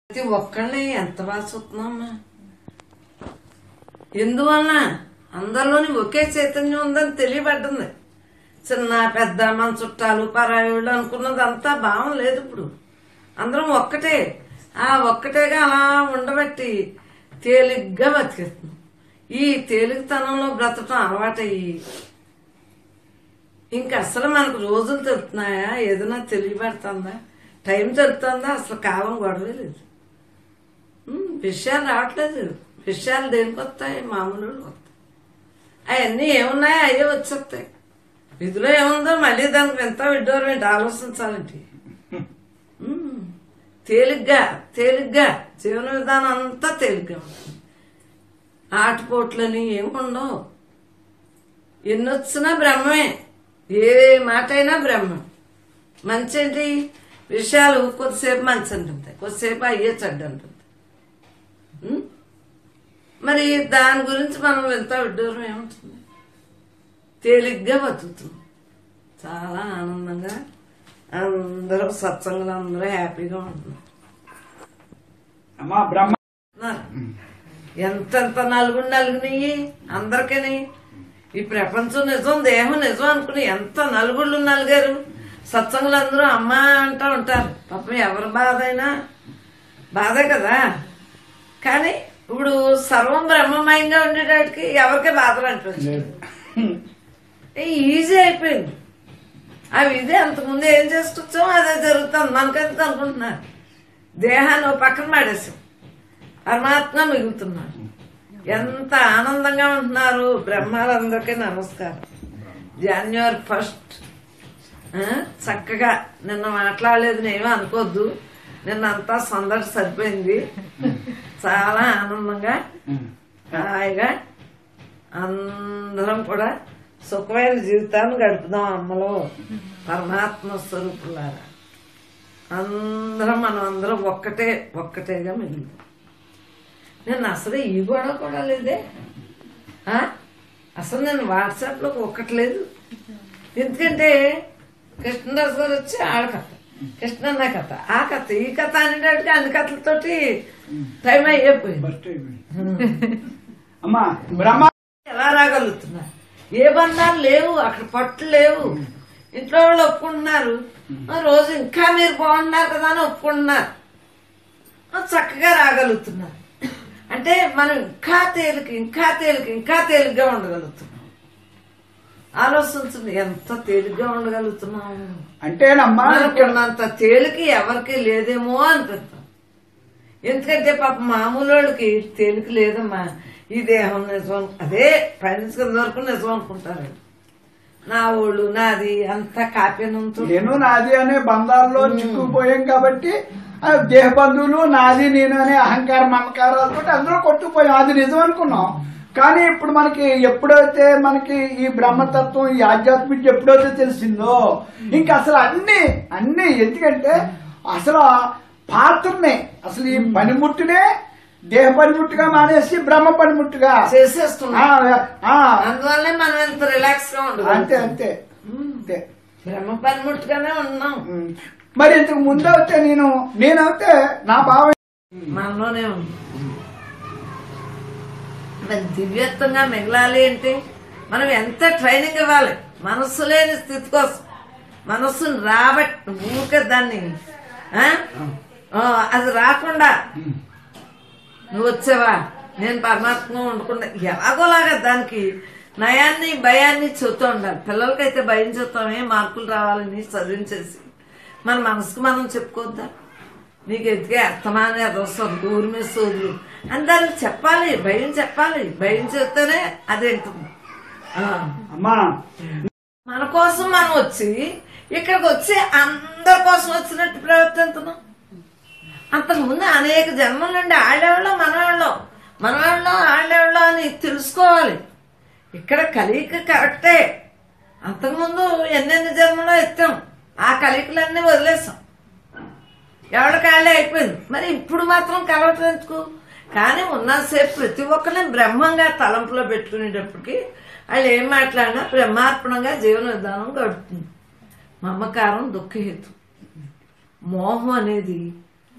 ప్రతి ఒక్కళ్ళని ఎంత బాగా చూస్తున్నామ్మా ఎందువలన అందరిలోని ఒకే చైతన్యం ఉందని తెలియబడ్డింది చిన్న పెద్ద మన చుట్టాలు పరాయుళ్ళు అనుకున్నది అంతా భావం లేదు ఇప్పుడు అందరం ఒక్కటే ఆ ఒక్కటేగా అలా ఉండబట్టి తేలిగ్గా బతికేస్తున్నాం ఈ తేలికతనంలో బ్రతకటం అలవాటయ్యి ఇంక అసలు మనకు రోజులు తెలుస్తున్నాయా ఏదైనా తెలియబడుతుందా టైం తెలుస్తుందా అసలు కాలం గొడవే లేదు ఉమ్, విషయాలు రావట్లేదు విషయాలు దేనికి వస్తాయి మామూలు వస్తాయి అవన్నీ ఏమున్నాయో అయ్యే వచ్చేస్తాయి విధిలో ఏముందో మళ్ళీ దానికి ఎంత విడ్డూరం ఏంటి ఆలోచించాలంటే ఉమ్, తేలిగ్గా తేలిగ్గా జీవన విధానం అంతా తేలిగ్గా ఉంటుంది ఆటపోట్లని ఏముండవు ఎన్ని వచ్చినా బ్రహ్మమే ఏ మాట అయినా బ్రహ్మం మంచి ఏంటి విషయాలు కొద్దిసేపు మంచి అంటుంది కొద్దిసేపు అయ్యే చెడ్డ అంటుంది ఉం? మరి దాని గురించి మనం ఎంత విడ్డూరం ఏముంటుంది తేలిగ్గా బతుకుతున్నాం చాలా ఆనందంగా అందరూ సత్సంగులు అందరూ హ్యాపీగా ఉంటున్నారు అమ్మా బ్రహ్మ ఉన్నారు. ఎంతెంత నలుగురు నలుగునియి అందరికీ ఈ ప్రపంచం నిజం దేహం నిజం అనుకుని ఎంత నలుగుళ్ళు నలుగారు సత్సంగులు అందరూ అమ్మ అంటూ ఉంటారు పాపం ఎవరి బాధ అయినా బాధే కదా కానీ ఇప్పుడు సర్వం బ్రహ్మమయంగా ఉండేటానికి ఎవరికే బాధలు అనిపించలేదు ఈజీ అయిపోయింది అవి ఇదే అంతకుముందు ఏం చేసుకొచ్చామో అదే జరుగుతుంది మనకెందుకు అనుకుంటున్నారు దేహాన్ని ఓ పక్కన మాడేసాం పరమాత్మ మిగులుతున్నారు ఎంత ఆనందంగా ఉంటున్నారు బ్రహ్మాలందరికీ నమస్కారం జనవరి ఫస్ట్ ఆ, చక్కగా నిన్న మాట్లాడలేదు నేమో అనుకోద్దు నిన్న అంతా సందడి సరిపోయింది చాలా ఆనందంగా హాయిగా అందరం కూడా సుఖమైన జీవితాన్ని గడుపుదాం అమ్మలో పరమాత్మ స్వరూపులారా అందరం మనం అందరం ఒక్కటే ఒక్కటేగా మిగిలింది నేను అసలు ఈ గొడవ కూడా లేదే ఆ? అసలు నేను వాట్సాప్లో ఒక్కట్లేదు ఎందుకంటే కృష్ణదాస్ గారు వచ్చి ఆడ కథ కృష్ణన్న కథ ఆ కథ ఈ కథ అనేటట్టుగా అన్ని కథలతోటి టైం అయిపోయింది ఫస్ట్ అయిపోయింది. అమ్మా బ్రహ్మ ఎలా రాగలుగుతున్నా ఏ బంధాలు లేవు అక్కడ పట్టు లేవు ఇంట్లో వాళ్ళు ఒప్పుకుంటున్నారు ఆ రోజు ఇంకా మీరు బాగున్నారు కదా అని ఒప్పుకుంటున్నారు ఆ చక్కగా రాగలుగుతున్నారు అంటే మనం ఇంకా తేలిక ఇంకా తేలిక ఇంకా తేలిగ్గా ఉండగలుగుతున్నాం ఆలోచించండి ఎంత తేలిగ్గా ఉండగలుగుతున్నాం అంటేనమ్మా మనకున్నంత తేలిక ఎవరికి లేదేమో అనిపిస్తాం ఎందుకంటే పాప మామూలు వాళ్ళకి తేలిక లేదమ్మా ఈ దేహం నిజం అదే పైన కింద వరకు నిజం అనుకుంటారు నా ఊళ్ళు నాది అంతా కాపీనంతో నేను నాది అనే బంధాల్లో చిక్కుకుపోయాం కాబట్టి ఆ దేహ బంధువులు నాది నేను అనే అహంకార మమకారాలతో అందరూ కొట్టుకుపోయాం అది నిజం అనుకున్నాం కానీ ఇప్పుడు మనకి ఎప్పుడైతే మనకి ఈ బ్రహ్మతత్వం ఈ ఆధ్యాత్మిక ఎప్పుడైతే తెలిసిందో ఇంకా అసలు అన్ని అన్ని ఎందుకంటే అసలు ఆ పాత్రనే అసలు ఈ పనిముట్టునే దేహ పనిముట్టుగా మానేసి బ్రహ్మ పనిముట్టుగా చేసేస్తున్నాం ఆ, ఆ, అందువల్లే మనం ఎంత రిలాక్స్ గా అంతే ఉండదు అంతే అంతే బ్రహ్మ పనిముట్టుగానే ఉన్నాం ఉమ్. మరి ఇంతకు ముందు అయితే నేను నేనైతే నా భావం మనలోనే ఉంది మరి దివ్యత్వంగా మిగలాలి అంటే మనం ఎంత ట్రైనింగ్ ఇవ్వాలి మనస్సు లేని స్థితి కోసం మనస్సును రాబట్టి ఊరికే దాన్ని ఆ? ఆ, అది రాకుండా నువ్వు వచ్చావా నేను పరమాత్మ ఉండకుండా ఎలాగోలాగా దానికి నయాన్ని భయాన్ని చెబుతూ ఉండాలి పిల్లలకైతే భయం చెప్తామే మార్కులు రావాలని చదివించేసి మన మనసుకు మనం చెప్పుకోద్దా నీకు ఎదిగే అర్థమానే అది వస్తుంది ఊరి మీద సోదులు అని దానికి చెప్పాలి భయం చెప్పాలి భయం చెప్తేనే అది వింటుంది ఆ. అమ్మా మన కోసం మనం వచ్చి ఇక్కడికి వచ్చి అందరి కోసం వచ్చినట్టు ప్రవర్తిస్తున్నాం అంతకుముందు అనేక జన్మల నుండి ఆడేవాళ్ళం మనవాళ్ళం మనవాళ్ళం ఆడేవాళ్ళం అని తెలుసుకోవాలి ఇక్కడ కలియిక కరెక్టే అంతకుముందు ఎన్నెన్ని జన్మలో ఎత్తాం ఆ కలికలన్నీ వదిలేసాం ఎవరి కాళ్ళే అయిపోయింది మరి ఇప్పుడు మాత్రం కలవటం ఎందుకు కానీ ఉన్నసేపు ప్రతి ఒక్కరిని బ్రహ్మంగా తలంపులో పెట్టుకునేటప్పటికి వాళ్ళు ఏం మాట్లాడినా బ్రహ్మార్పణంగా జీవన విధానం గడుపుతుంది మమకారం దుఃఖహేతు మోహం అనేది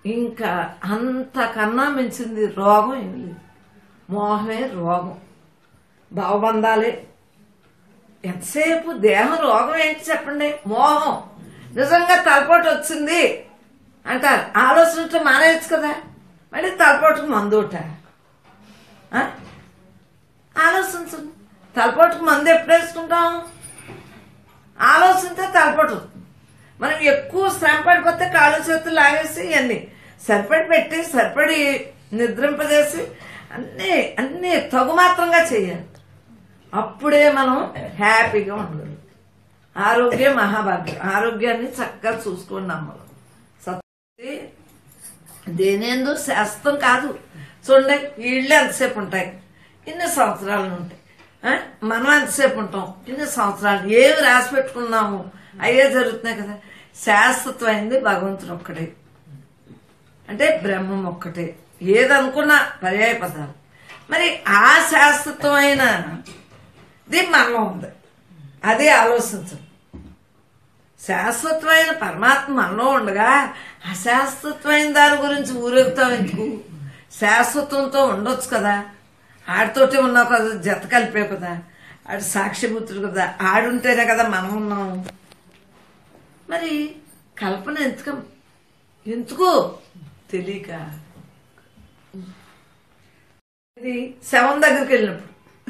ఇంకా అంతకన్నా మించింది రోగం ఏం లేదు మోహమే రోగం భావబంధాలే ఎంతసేపు దేహం రోగం ఏంటి చెప్పండి మోహం నిజంగా తలపోటు వచ్చింది అంటారు ఆలోచనతో మానేయచ్చు కదా మళ్ళీ తలపోటుకు మందుట ఆ? ఆలోచించండి తలపోటుకు మందు ఎప్పుడు వేసుకుంటాం ఆలోచనతో తలపోటు వస్తుంది మనం ఎక్కువ శ్రమ పడిపోతే కాళ్ళు చేతులు లాగేసి ఇవన్నీ సరిపడి పెట్టి సరిపడి నిద్రింపజేసి అన్నీ అన్నీ తగుమాత్రంగా చేయాలి అప్పుడే మనం హ్యాపీగా ఉండగలం ఆరోగ్యం మహాభాగ్యం ఆరోగ్యాన్ని చక్కగా చూసుకోండి అమ్మలు సత్తి దేనేందు శాస్త్రం కాదు చూడండి ఇళ్ళు ఎంతసేపు ఉంటాయి ఇన్ని సంవత్సరాలు ఉంటాయి ఆ? మనం ఎంతసేపు ఉంటాం ఇన్ని సంవత్సరాలు ఏమి రాసి పెట్టుకున్నాము అయ్యే జరుగుతున్నాయి కదా శాశ్వతమైంది భగవంతుడు ఒక్కడే అంటే బ్రహ్మం ఒక్కటే ఏదనుకున్నా పర్యాయ పదాలు మరి ఆ శాశ్వతమైన ఇది మనలో ఉంది అదే ఆలోచించం శాశ్వతమైన పరమాత్మ మనలో ఉండగా అశాశ్వతమైన దాని గురించి ఊరెగుతాం ఎందుకు శాశ్వతంతో ఉండొచ్చు కదా ఆడితోటి ఉన్నావు కదా జత కలిపే కదా ఆడు సాక్షిపుత్రుడు కదా ఆడుంటేనే కదా మనం ఉన్నాం మరి కల్పన ఎందుకు ఎందుకు తెలియక ఇది శవం దగ్గరికి వెళ్ళినప్పుడు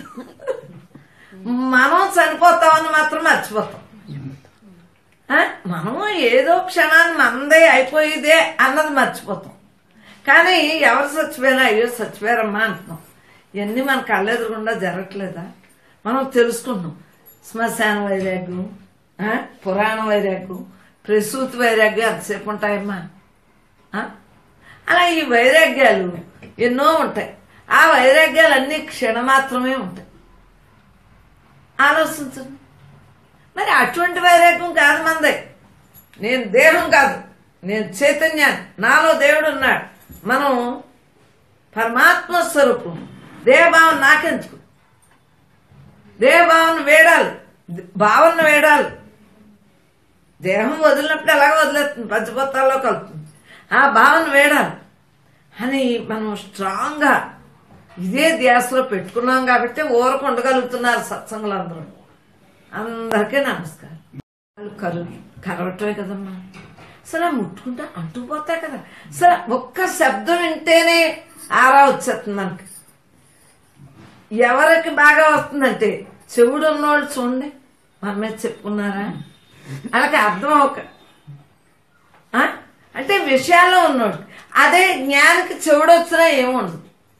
మనం చనిపోతామని మాత్రం మర్చిపోతాం ఆ? మనం ఏదో క్షణాన్ని మనదే అయిపోయేదే అన్నది మర్చిపోతాం కానీ ఎవరు చచ్చిపోయినా అయ్యో చచ్చిపోయారమ్మా అంటున్నాం ఇవన్నీ మన కళ్ళెదురుగుండా జరగట్లేదా మనం తెలుసుకుంటున్నాం శ్మశాన వైరాగ్యం ఆ? పురాణ వైరాగ్యం ప్రసూతి వైరాగ్యం ఎంతసేపు ఉంటాయమ్మా ఆ? అలా ఈ వైరాగ్యాలు ఎన్నో ఉంటాయి ఆ వైరాగ్యాలు అన్ని క్షణమాత్రమే ఉంటాయి ఆలోచించండి మరి అటువంటి వైరాగ్యం కాదు మందే నేను దేహం కాదు నేను చైతన్యాన్ని నాలో దేవుడు ఉన్నాడు మనం పరమాత్మ స్వరూపం దేహభావం నాకెందుకు దేహభావన వేడాలి భావన వేడాలి దేహం వదిలినప్పుడు ఎలాగ వదిలేస్తుంది పంచభూతాల్లో కలుపుతుంది ఆ భావన వేడాలి అని మనం స్ట్రాంగ్గా ఇదే ధ్యాసలో పెట్టుకున్నాం కాబట్టి ఊరకు ఉండగలుగుతున్నారు సత్సంగులు అందరూ అందరికీ నమస్కారం వాళ్ళు కరు కరవటమే కదమ్మా అసలు ఆ ముట్టుకుంటే అంటుకుపోతాయి కదా అసలు ఒక్క శబ్దం వింటేనే ఆరా వచ్చేస్తుంది మనకి ఎవరికి బాగా వస్తుందంటే చెవుడు ఉన్నోళ్ళు చూడండి మన మీద చెప్పుకున్నారా వాళ్ళకి అర్థం ఒక ఆ? అంటే విషయాల్లో ఉన్నాడు అదే జ్ఞానికి చెవుడు వచ్చినా ఏముండదు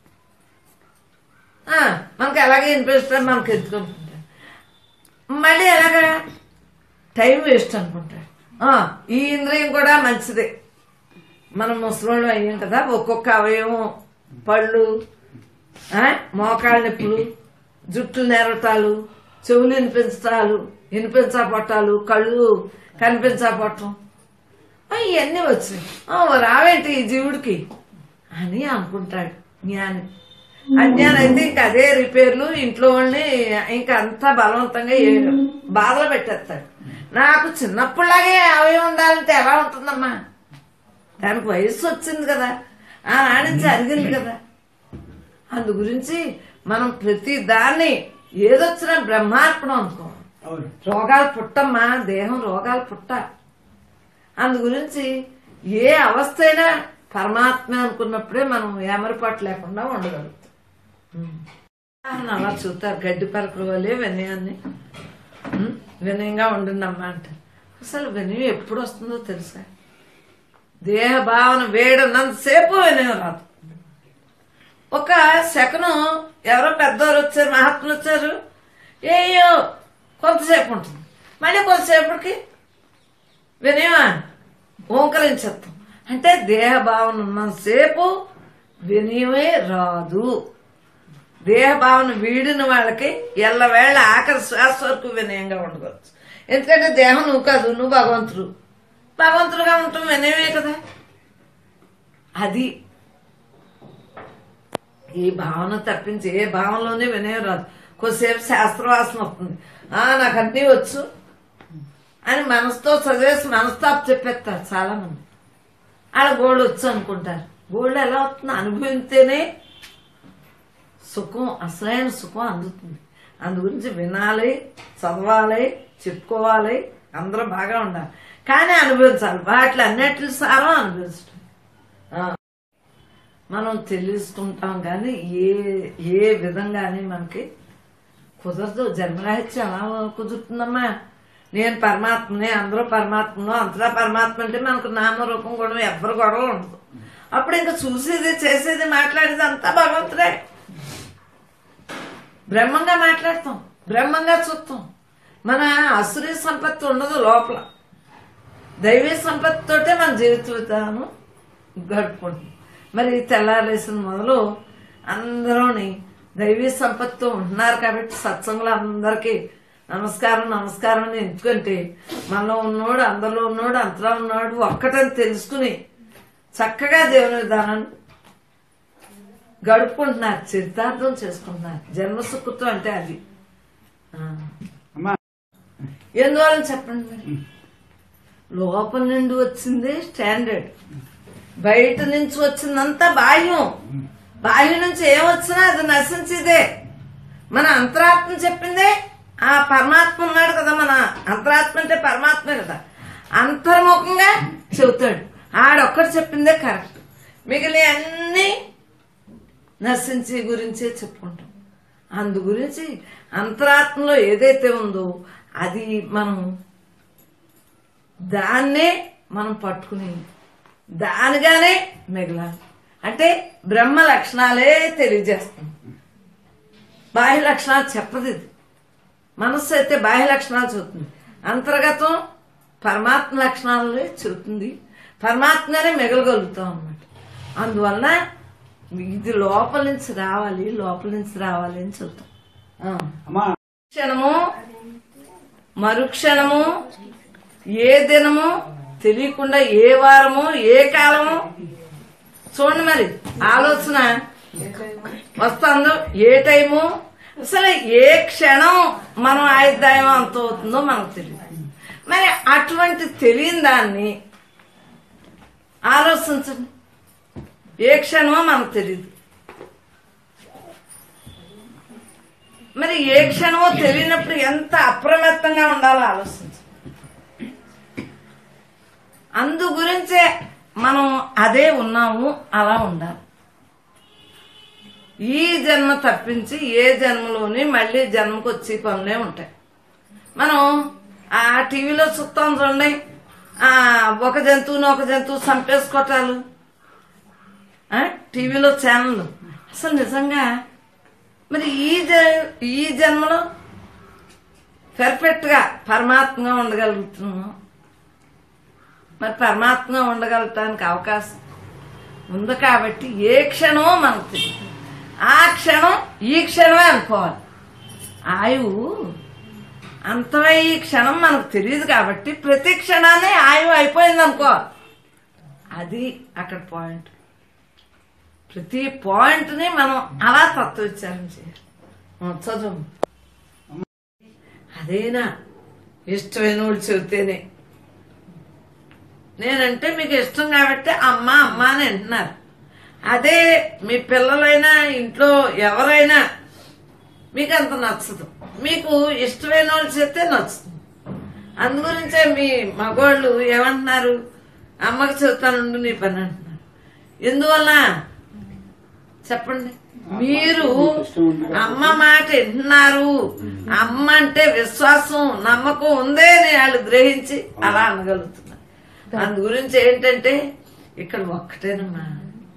ఆ, మనకి ఎలాగే వినిపిస్తాం మనకి ఎత్తుకుంటుంటాం మళ్ళీ ఎలాగా టైం వేస్ట్ అనుకుంటాడు ఆ, ఈ ఇంద్రియం కూడా మంచిదే మనం ముసలోళ్ళు అయ్యాం కదా ఒక్కొక్క అవయవం పళ్ళు ఆ, మోకాళ్ళ నొప్పులు జుట్టు నెరటాలు చెవులు వినిపించటాలు వినిపించపట్టాలు కళ్ళు కనిపించపట్టం ఆ, ఇవన్నీ వచ్చినాయి ఆ, రావేంటి ఈ జీవుడికి అని అనుకుంటాడు జ్ఞాని అజ్ఞానం అయితే ఇంకా అదే రిపేర్లు ఇంట్లో వాళ్ళని ఇంకా అంతా బలవంతంగా ఏ- బాధలు పెట్టేస్తాడు నాకు చిన్నప్పుడులాగే అవయవం ఉండాలంటే ఎలా ఉంటుందమ్మా దానికి వయస్సు వచ్చింది కదా ఆ నాడించి అరిగింది కదా అందు గురించి మనం ప్రతి దాన్ని ఏదొచ్చినా బ్రహ్మార్పణం అనుకో అవును రోగాలు పుట్టమ్మా దేహం రోగాలు పుట్ట అందు గురించి ఏ అవస్థ అయినా పరమాత్మ అనుకున్నప్పుడే మనం ఏమరపాటు లేకుండా ఉండగలుగుతాం ఉమ్. ఆయన అలా చూస్తారు గడ్డి పలకలు వల్లే వినయాన్ని ఉమ్, వినయంగా ఉండిందమ్మా అంటే అసలు వినయం ఎప్పుడు వస్తుందో తెలుసా దేహ భావన వేడున్నంతసేపు వినయం రాదు ఒక శకనం ఎవరో పెద్దవారు వచ్చారు మహాత్ములు వచ్చారు ఏయో కొంతసేపు ఉంటుంది మళ్ళీ కొంతసేపటికి వినయమా ఓంకరించేస్తాం అంటే దేహ భావన ఉన్నంతసేపు వినయమే రాదు దేహ భావన వీడిన వాళ్ళకి ఎల్లవేళ ఆఖరి శ్వాస వరకు వినయంగా ఉండవచ్చు ఎందుకంటే దేహం నువ్వు కాదు నువ్వు భగవంతుడు భగవంతుడుగా ఉంటాం వినయమే కదా అది ఈ భావన తప్పించి ఏ భావనలోనే వినయం రాదు కొద్దిసేపు శాస్త్రవాసన వస్తుంది ఆ నాకు అన్నీ వచ్చు అని మనసుతో చదివేసి మనసుతో చెప్పేస్తారు చాలా మంది ఆడ గోల్డ్ వచ్చు అనుకుంటారు గోల్డ్ ఎలా వస్తుంది అనుభవిస్తేనే సుఖం అసలైన సుఖం అందుతుంది అందు గురించి వినాలి చదవాలి చెప్పుకోవాలి అందరూ బాగా ఉండాలి కానీ అనుభవించాలి వాటి అన్నిటి సారం అనుభవించడం ఆ. మనం తెలుసుకుంటాం కానీ ఏ ఏ విధంగానే మనకి కుదరదు జన్మరాహిత్యం ఎలా కుదురుతుందమ్మా నేను పరమాత్మనే అందరూ పరమాత్మను అంతటా పరమాత్మ అంటే మనకు నామరూపం కూడా ఎవ్వరు గొడవ ఉండదు అప్పుడు ఇంకా చూసేది చేసేది మాట్లాడేది అంతా భగవంతుడే బ్రహ్మంగా మాట్లాడతాం బ్రహ్మంగా చూస్తాం మన అసురీ సంపత్తి ఉండదు లోపల దైవీ సంపత్తితోటే మన జీవిత విధానం గడుపుకుంటాం మరి తెల్లారేసిన మొదలు అందరూని దైవీ సంపత్తితో ఉంటున్నారు కాబట్టి సత్సంగులు అందరికీ నమస్కారం నమస్కారం అని ఎందుకంటే మనలో ఉన్నోడు అందరిలో ఉన్నోడు అంతలో ఉన్నాడు ఒక్కటని తెలుసుకుని చక్కగా దేవుని విధానాన్ని గడుపుకుంటున్నారు చరితార్థం చేసుకుంటున్నారు జన్మ సుకృతం అంటే అది ఆ. అమ్మా ఎందువల్ల చెప్పండి మరి లోపల నుండి వచ్చింది స్టాండర్డ్ బయట నుంచి వచ్చిందంతా బాహ్యం బాహ్యం నుంచి ఏమొచ్చినా అది నశించేదే మన అంతరాత్మ చెప్పిందే ఆ పరమాత్మ ఉన్నాడు కదా మన అంతరాత్మ అంటే పరమాత్మే కదా అంతర్ముఖంగా చెబుతాడు ఆడొక్కడు చెప్పిందే కరెక్ట్ మిగిలిన అన్ని నశించి గురించే చెప్పుకుంటాం అందు గురించి అంతరాత్మలో ఏదైతే ఉందో అది మనం దాన్నే మనం పట్టుకుని దానిగానే మిగలాలి అంటే బ్రహ్మ లక్షణాలే తెలియజేస్తుంది బాహ్య లక్షణాలు చెప్పదు ఇది మనస్సు అయితే బాహ్య లక్షణాలు చెబుతుంది అంతర్గతం పరమాత్మ లక్షణాలే చెబుతుంది పరమాత్మనే మిగలగలుగుతాం అన్నమాట అందువలన ఇది లోపల నుంచి రావాలి లోపల నుంచి రావాలి అని చెబుతాం ఆ. అమ్మా క్షణము మరుక్షణము ఏ దినము తెలియకుండా ఏ వారము ఏ కాలము చూడండి మరి ఆలోచన వస్తుందో ఏ టైము అసలు ఏ క్షణం మనం ఆయుర్దాయం అంత అవుతుందో మనకు తెలియదు మరి అటువంటి తెలియని దాన్ని ఆలోచించండి ఏ క్షణమో మనకు తెలియదు మరి ఏ క్షణమో తెలియనప్పుడు ఎంత అప్రమత్తంగా ఉండాలో ఆలోచించు అందు గురించే మనం అదే ఉన్నాము అలా ఉండాలి ఈ జన్మ తప్పించి ఏ జన్మలోని మళ్ళీ జన్మకు వచ్చే పనులే ఉంటాయి మనం ఆ టీవీలో చూస్తాం చూడండి ఆ ఒక జంతువుని ఒక జంతువు చంపేసుకోవటాలు ఆ, టీవీలో ఛానల్ అసలు నిజంగా మరి ఈ జ- ఈ జన్మలో పర్ఫెక్ట్ గా పరమాత్మగా ఉండగలుగుతున్నాం మరి పరమాత్మగా ఉండగలటానికి అవకాశం ఉంది కాబట్టి ఏ క్షణమో మనకు తెలియదు ఆ క్షణం ఈ క్షణమే అనుకోవాలి ఆయువు అంతమై ఈ క్షణం మనకు తెలియదు కాబట్టి ప్రతి క్షణాన్ని ఆయువు అయిపోయింది అనుకోవాలి అది అక్కడ పాయింట్ ప్రతి పాయింట్ ని మనం అలా తత్వోచ్చారం చేయాలి ఉం, చదువు అదేనా ఇష్టమైన వాళ్ళు చెబితేనే నేనంటే మీకు ఇష్టం కాబట్టి అమ్మ అమ్మ అని అంటున్నారు అదే మీ పిల్లలైనా ఇంట్లో ఎవరైనా మీకు అంత నచ్చదు మీకు ఇష్టమైన వాళ్ళు చెప్తే నచ్చుతుంది అందుగురించే మీ మగవాళ్ళు ఏమంటున్నారు అమ్మకి చెబుతానుండు నీ పని అంటున్నారు ఎందువల్ల చెప్పండి మీరు అమ్మ మాట వింటున్నారు అమ్మ అంటే విశ్వాసం నమ్మకం ఉందే అని వాళ్ళు గ్రహించి అలా అనగలుగుతున్నారు అందు గురించి ఏంటంటే ఇక్కడ ఒక్కటేనమ్మా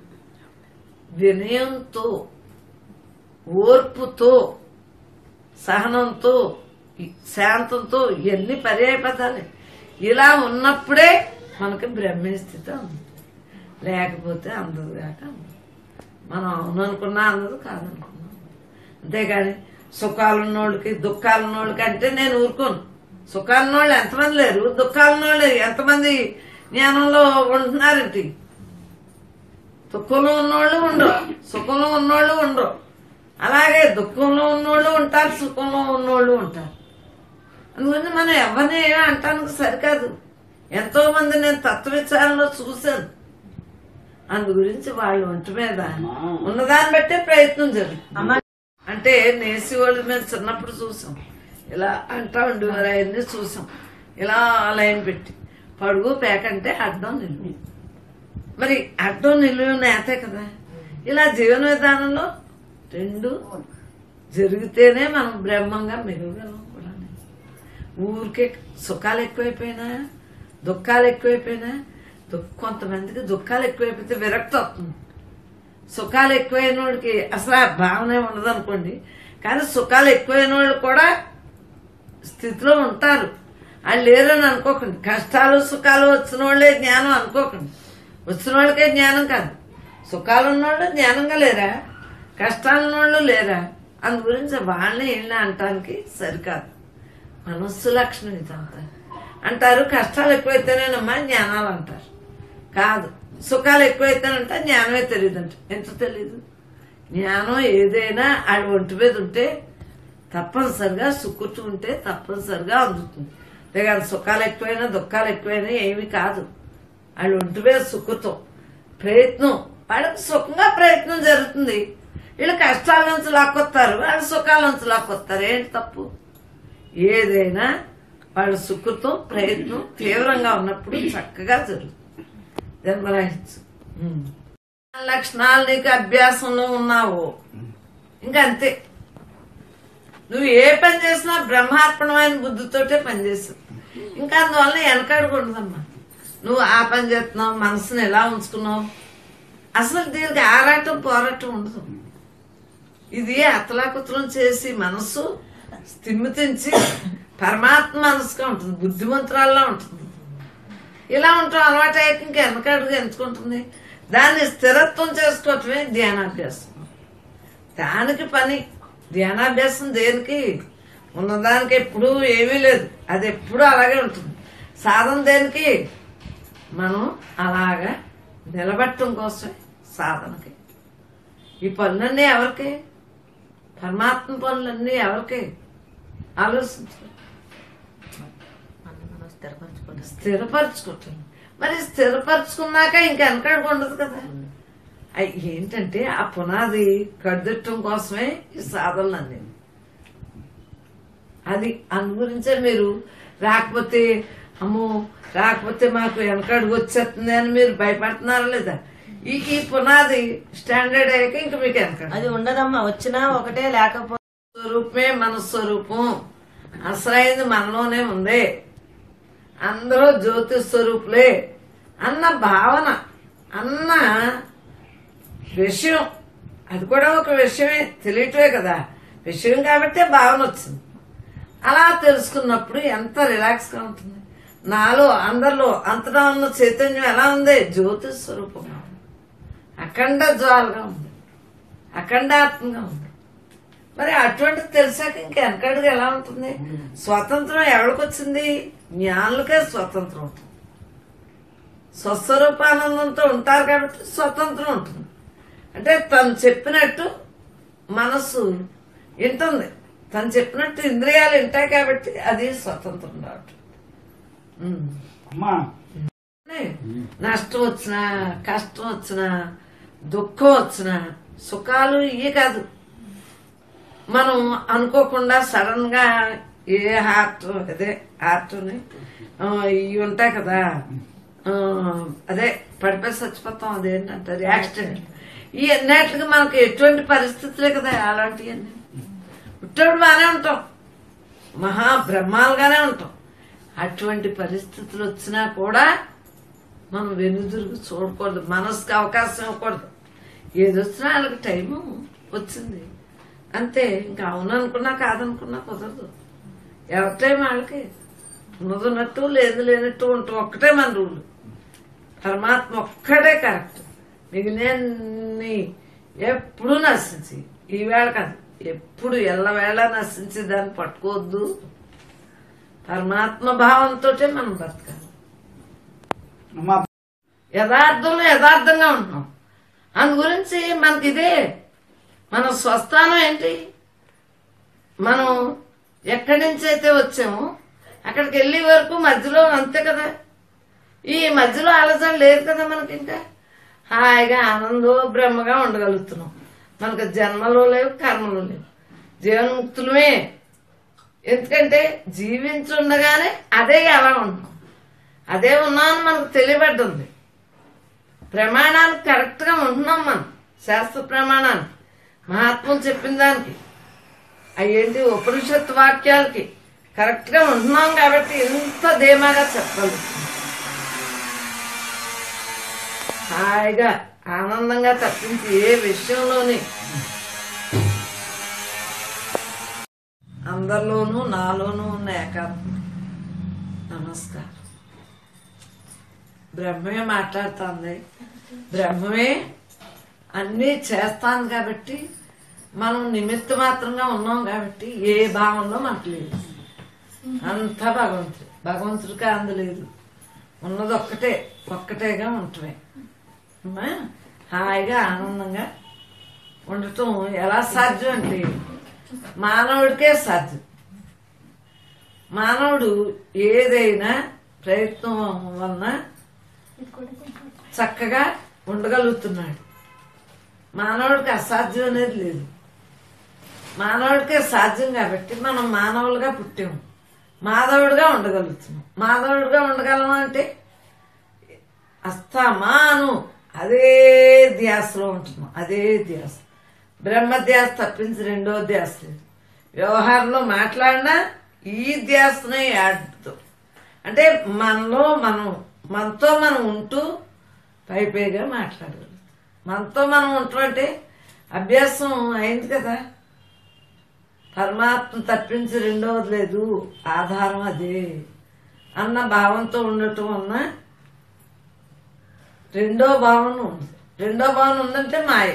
వినయంతో ఓర్పుతో సహనంతో ఈ- శాంతంతో ఎన్ని పర్యాయ పదాలు ఇలా ఉన్నప్పుడే మనకి బ్రహ్మీ స్థితి ఉంది లేకపోతే అందదు కాక అందదు. మనం అవును అనుకున్నా అందదు కాదనుకున్నా అంతేగాని సుఖాలున్నోళ్ళకి దుఃఖాలున్నోళ్ళకి అంటే నేను ఊరుకోను సుఖాలున్నోళ్ళు ఎంతమంది లేరు దుఃఖాలున్నోళ్ళు ఎంతమంది జ్ఞానంలో ఉంటున్నారేంటి దుఃఖంలో ఉన్నోళ్ళు ఉండరు సుఖంలో ఉన్నోళ్ళు ఉండరు అలాగే దుఃఖంలో ఉన్నోళ్ళు ఉంటారు సుఖంలో ఉన్నోళ్ళు ఉంటారు అందుకని మనం ఎవరిని ఏమీ అంటానికి సరికాదు ఎంతో మంది నేను తత్వ విచారణలో చూశాను అందు గురించి వాళ్ళ ఒంటి మీద ఉన్నదాన్ని బట్టే ప్రయత్నం జరుగుతుంది అంటే నేసి వాళ్ళ మీద చిన్నప్పుడు చూసాం ఇలా అంటా ఉండేవారు అవన్నీ చూసాం ఇలా లైన్ పెట్టి పడుగు పేకంటే అడ్డం నిలువు మరి అడ్డం నిలువు నేతే కదా ఇలా జీవన విధానంలో రెండు జరిగితేనే మనం బ్రహ్మంగా మెరుగలం కూడా ఊరికే సుఖాలు ఎక్కువైపోయినా దుఃఖాలు ఎక్కువైపోయినా దుఃఖ కొంతమందికి దుఃఖాలు ఎక్కువైపోతే విరక్తి వస్తుంది సుఖాలు ఎక్కువైన వాడికి అసలు ఆ భావనే ఉండదు అనుకోండి కానీ సుఖాలు ఎక్కువైన వాళ్ళు కూడా స్థితిలో ఉంటారు వాళ్ళు లేరని అనుకోకండి కష్టాలు సుఖాలు వచ్చిన వాళ్ళే జ్ఞానం అనుకోకండి వచ్చిన వాళ్ళకే జ్ఞానం కాదు సుఖాలు ఉన్నవాళ్ళు జ్ఞానంగా లేరా కష్టాలు ఉన్నవాళ్ళు లేరా అందు గురించి వాళ్ళని వీళ్ళని అనటానికి సరికాదు మనస్సు లక్షణం ఇదంతా అంటారు కష్టాలు ఎక్కువైతేనేనమ్మా జ్ఞానాలు అంటారు కాదు సుఖాలు ఎక్కువైతేనంటే జ్ఞానమే తెలియదంట ఎంత తెలీదు జ్ఞానం ఏదైనా ఆడ ఒంటి మీద ఉంటే తప్పనిసరిగా సుక్కుతూ ఉంటే తప్పనిసరిగా అందుతుంది లేక సుఖాలు ఎక్కువైనా దుఃఖాలు ఎక్కువైనా ఏమి కాదు వాళ్ళు ఒంటి మీద సుఖుతో ప్రయత్నం వాళ్ళకి సుఖంగా ప్రయత్నం జరుగుతుంది వీళ్ళు కష్టాల నుంచి లాక్కొస్తారు వాళ్ళు సుఖాల నుంచి లాక్కొస్తారు ఏంటి తప్పు ఏదైనా వాళ్ళ సుఖుతో ప్రయత్నం తీవ్రంగా ఉన్నప్పుడు చక్కగా జరుగుతుంది జన్మరాహిత్యం లక్షణాలు నీకు అభ్యాసంలో ఉన్నావు ఇంకా అంతే నువ్వు ఏ పని చేసినా బ్రహ్మార్పణమైన బుద్ధితోటే పని చేసావు ఇంకా అందువల్ల వెనకాడకూడదమ్మా నువ్వు ఆ పని చేస్తున్నావు మనసుని ఎలా ఉంచుకున్నావు అసలు దీనికి ఆరాటం పోరాటం ఉండదు ఇది అతలాకుతలం చేసి మనసు స్థిమితించి పరమాత్మ మనసుగా ఉంటుంది బుద్ధిమంతురాల్లా ఉంటుంది ఇలా ఉంటాం అలవాటు అయ్యాక ఇంకా వెనకడుగు ఎంచుకుంటుంది దాన్ని స్థిరత్వం చేసుకోవటమే ధ్యానాభ్యాసం దానికి పని ధ్యానాభ్యాసం దేనికి ఉన్నదానికి ఎప్పుడూ ఏమీ లేదు అది ఎప్పుడూ అలాగే ఉంటుంది సాధన దేనికి మనం అలాగా నిలబెట్టడం కోసమే సాధనకి ఈ పనులన్నీ ఎవరికి పరమాత్మ పనులన్నీ ఎవరికి ఆలోచించు మనం స్థిరపరచుకోండి స్థిరపరచుకుంటాను మరి స్థిరపరచుకున్నాక ఇంక వెనకడుగు ఉండదు కదా అయ్ ఏంటంటే ఆ పునాది కడుదిట్టం కోసమే ఈ సాధనలన్నీ అది అందు గురించే మీరు రాకపోతే అమ్మో రాకపోతే మాకు వెనకడుగు వచ్చేస్తుంది అని మీరు భయపడుతున్నారా లేదా ఈ ఈ పునాది స్టాండర్డ్ అయ్యాక ఇంక మీకు వెనకడు అది ఉండదమ్మా వచ్చినా ఒకటే లేకపోతే స్వరూపమే మన స్వరూపం అసలైంది మనలోనే ఉంది అందరూ జ్యోతి స్వరూపులే అన్న భావన అన్న విషయం అది కూడా ఒక విషయమే తెలియటమే కదా విషయం కాబట్టే భావన వచ్చింది అలా తెలుసుకున్నప్పుడు ఎంత రిలాక్స్ గా ఉంటుంది నాలో అందరిలో అంతటా ఉన్న చైతన్యం ఎలా ఉంది జ్యోతి స్వరూపంగా ఉంది అఖండ జ్వాలగా ఉంది అఖండాత్మగా ఉంది మరి అటువంటిది తెలిసాక ఇంకా వెనకడుగు ఎలా ఉంటుంది స్వతంత్రం ఎవరికి వచ్చింది జ్ఞానులకే స్వతంత్రం ఉంటుంది స్వస్వరూపానందంతో ఉంటారు కాబట్టి స్వతంత్రం ఉంటుంది అంటే తను చెప్పినట్టు మనస్సు వింటుంది తను చెప్పినట్టు ఇంద్రియాలు వింటాయి కాబట్టి అది స్వతంత్రం రావటం ఉమ్. అమ్మా నష్టం వచ్చినా కష్టం వచ్చినా దుఃఖం వచ్చినా సుఖాలు ఇవి కాదు మనం అనుకోకుండా సడన్ గా ఏ హార్ట్ అదే హార్ట్ ఇవి ఉంటాయి కదా ఆ, అదే పడిపోయి చచ్చిపోతాం అదేంటంటారు యాక్సిడెంట్ ఈ అన్నిటికి మనకు ఎటువంటి పరిస్థితులే కదా అలాంటివన్నీ పుట్టేప్పుడు బాగానే ఉంటాం మహా బ్రహ్మాలుగానే ఉంటాం అటువంటి పరిస్థితులు వచ్చినా కూడా మనం వెనుదిరుగు చూడకూడదు మనసుకు అవకాశం ఇవ్వకూడదు ఏది వచ్చినా వాళ్ళకి టైము వచ్చింది అంతే ఇంకా అవుననుకున్నా కాదనుకున్నా కుదరదు ఎవరి టైం వాళ్ళకి ఉన్నదున్నట్టు లేదు లేనట్టు ఉంటాం ఒక్కటే మన రూలు పరమాత్మ ఒక్కడే కరెక్ట్ మిగిలినన్ని ఎప్పుడు నశించి ఈవేళ కాదు ఎప్పుడు ఎల్లవేళ నశించి దాన్ని పట్టుకోవద్దు పరమాత్మ భావంతో మనం బతకాలి అమ్మా యథార్థంలో యథార్థంగా ఉంటున్నాం అందు గురించి మనకి ఇదే మన స్వస్థానం ఏంటి మనం ఎక్కడి నుంచి అయితే వచ్చామో అక్కడికి వెళ్ళే వరకు మధ్యలో అంతే కదా ఈ మధ్యలో ఆలోచన లేదు కదా మనకి ఇంకా హాయిగా ఆనందో బ్రహ్మగా ఉండగలుగుతున్నాం మనకు జన్మలు లేవు కర్మలు లేవు జీవన్ముక్తులమే ఎందుకంటే జీవించుండగానే అదే ఎలా ఉన్నాం అదే ఉన్నామని మనకు తెలియబడ్డంది ప్రమాణానికి కరెక్ట్ గా ఉంటున్నాం మనం శాస్త్ర ప్రమాణానికి మహాత్ములు చెప్పిన దానికి అయ్యేంటి ఉపనిషత్తు వాక్యాలకి కరెక్ట్ గా ఉంటున్నాం కాబట్టి ఎంత ధీమాగా చెప్పగలుగుతున్నాం హాయిగా ఆనందంగా తప్పించి ఏ విషయంలోని అందరిలోనూ నాలోనూ ఉన్న ఏకాత్మ నమస్కారం బ్రహ్మమే మాట్లాడుతుంది బ్రహ్మమే అన్నీ చేస్తాను కాబట్టి మనం నిమిత్త మాత్రంగా ఉన్నాం కాబట్టి ఏ భావంలో మనకు లేదు అంతా భగవంతుడు భగవంతుడికి అందలేదు ఉన్నది ఒక్కటే ఒక్కటేగా ఉంటమే అమ్మా, హాయిగా ఆనందంగా ఉండటం ఎలా సాధ్యం అంటే మానవుడికే సాధ్యం మానవుడు ఏదైనా ప్రయత్నం వలన చక్కగా ఉండగలుగుతున్నాడు మానవుడికి అసాధ్యం అనేది లేదు మానవుడికే సాధ్యం కాబట్టి మనం మానవులుగా పుట్టాము మాధవుడిగా ఉండగలుగుతున్నాం మాధవుడిగా ఉండగలం అంటే అస్తమాను అదే ధ్యాసలో ఉంటున్నాం అదే ధ్యాస బ్రహ్మ ధ్యాస తప్పించి రెండో ధ్యాస లేదు వ్యవహారంలో మాట్లాడినా ఈ ధ్యాసనే యాడ్తో అంటే మనలో మనం మనతో మనం ఉంటూ పై పైగా మాట్లాడగలుగుతాం మనతో మనం ఉంటాం అంటే అభ్యాసం అయింది కదా పరమాత్మ తప్పించి రెండవది లేదు ఆధారం అదే అన్న భావంతో ఉండటం వలన రెండో భావన ఉంది రెండో భావన ఉందంటే మాయ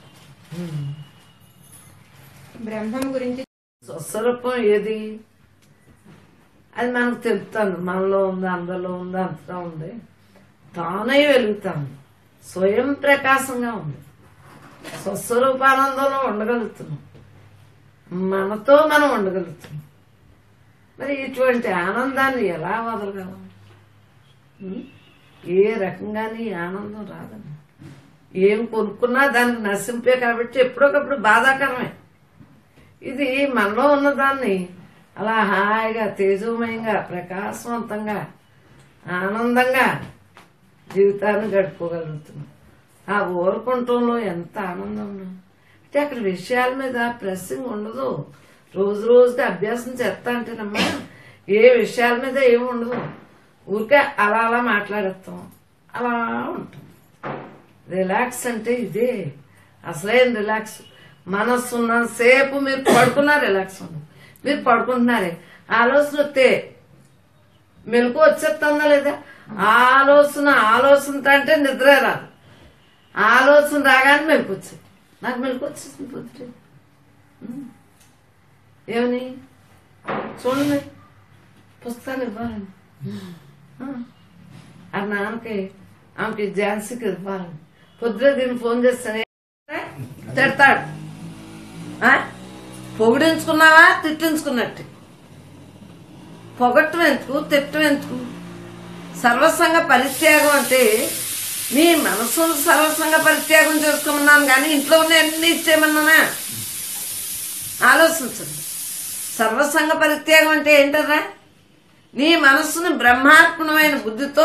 బ్రహ్మం గురించి స్వస్వరూపం ఏది అది మనకు తెలుపుతాను మనలో ఉంది అందరిలో ఉంది అంతటా ఉంది తానై వెలుగుతాను స్వయం ప్రకాశంగా ఉంది స్వస్వరూపానందంలో ఉండగలుగుతున్నాం మనతో మనం ఉండగలుగుతున్నాం మరి ఇటువంటి ఆనందాన్ని ఎలా వదలగలం ఉం? ఏ రకంగాని ఈ ఆనందం రాదమ్మా ఏం కొనుక్కున్నా దానికి నశింపే కాబట్టి ఎప్పుడొకప్పుడు బాధాకరమే ఇది మనలో ఉన్నదాన్ని అలా హాయిగా తేజోమయంగా ప్రకాశవంతంగా ఆనందంగా జీవితాన్ని గడుపుకోగలుగుతున్నాం ఆ ఊరుకుంటంలో ఎంత ఆనందం ఉన్నా. అంటే అక్కడ విషయాల మీద ప్రెస్సింగ్ ఉండదు రోజు రోజుకి అభ్యాసం చేస్తా అంటేనమ్మా ఏ విషయాల మీద ఏమి ఉండదు ఊరికే అలా అలా మాట్లాడేస్తాం అలా ఉంటాం రిలాక్స్ అంటే ఇదే అసలైన రిలాక్స్ మనస్సు ఉన్నంతసేపు మీరు పడుకున్నా రిలాక్స్ ఉండదు మీరు పడుకుంటున్నారే ఆలోచన వస్తే మెలకు వచ్చేస్తుందా లేదా ఆలోచన ఆలోచన అంటే నిద్ర రాదు ఆలోచన రాగానే మెలకు వచ్చింది నాకు మెలకు వచ్చేసింది పొద్దుటే ఉమ్. ఏమని చూడండి పుస్తకాలు ఇవ్వాలండి ఆ. ఆ నాన్నకి ఆమెకి ఝాన్సీకి ఇవ్వాలని పొద్దున దీన్ని ఫోన్ చేస్తానే తిడతాడు ఆ? పొగిడించుకున్నావా తిట్టించుకున్నట్టు పొగట్టం ఎందుకు తిట్టం ఎందుకు సర్వసంగ పరిత్యాగం అంటే నీ మనసును సర్వసంగ పరిత్యాగం చేసుకోమన్నాను కానీ ఇంట్లో ఉన్న అన్ని ఇచ్చేయమన్నానా ఆలోచించండి సర్వసంగ పరిత్యాగం అంటే ఏంటరా నీ మనస్సును బ్రహ్మార్పణమైన బుద్ధితో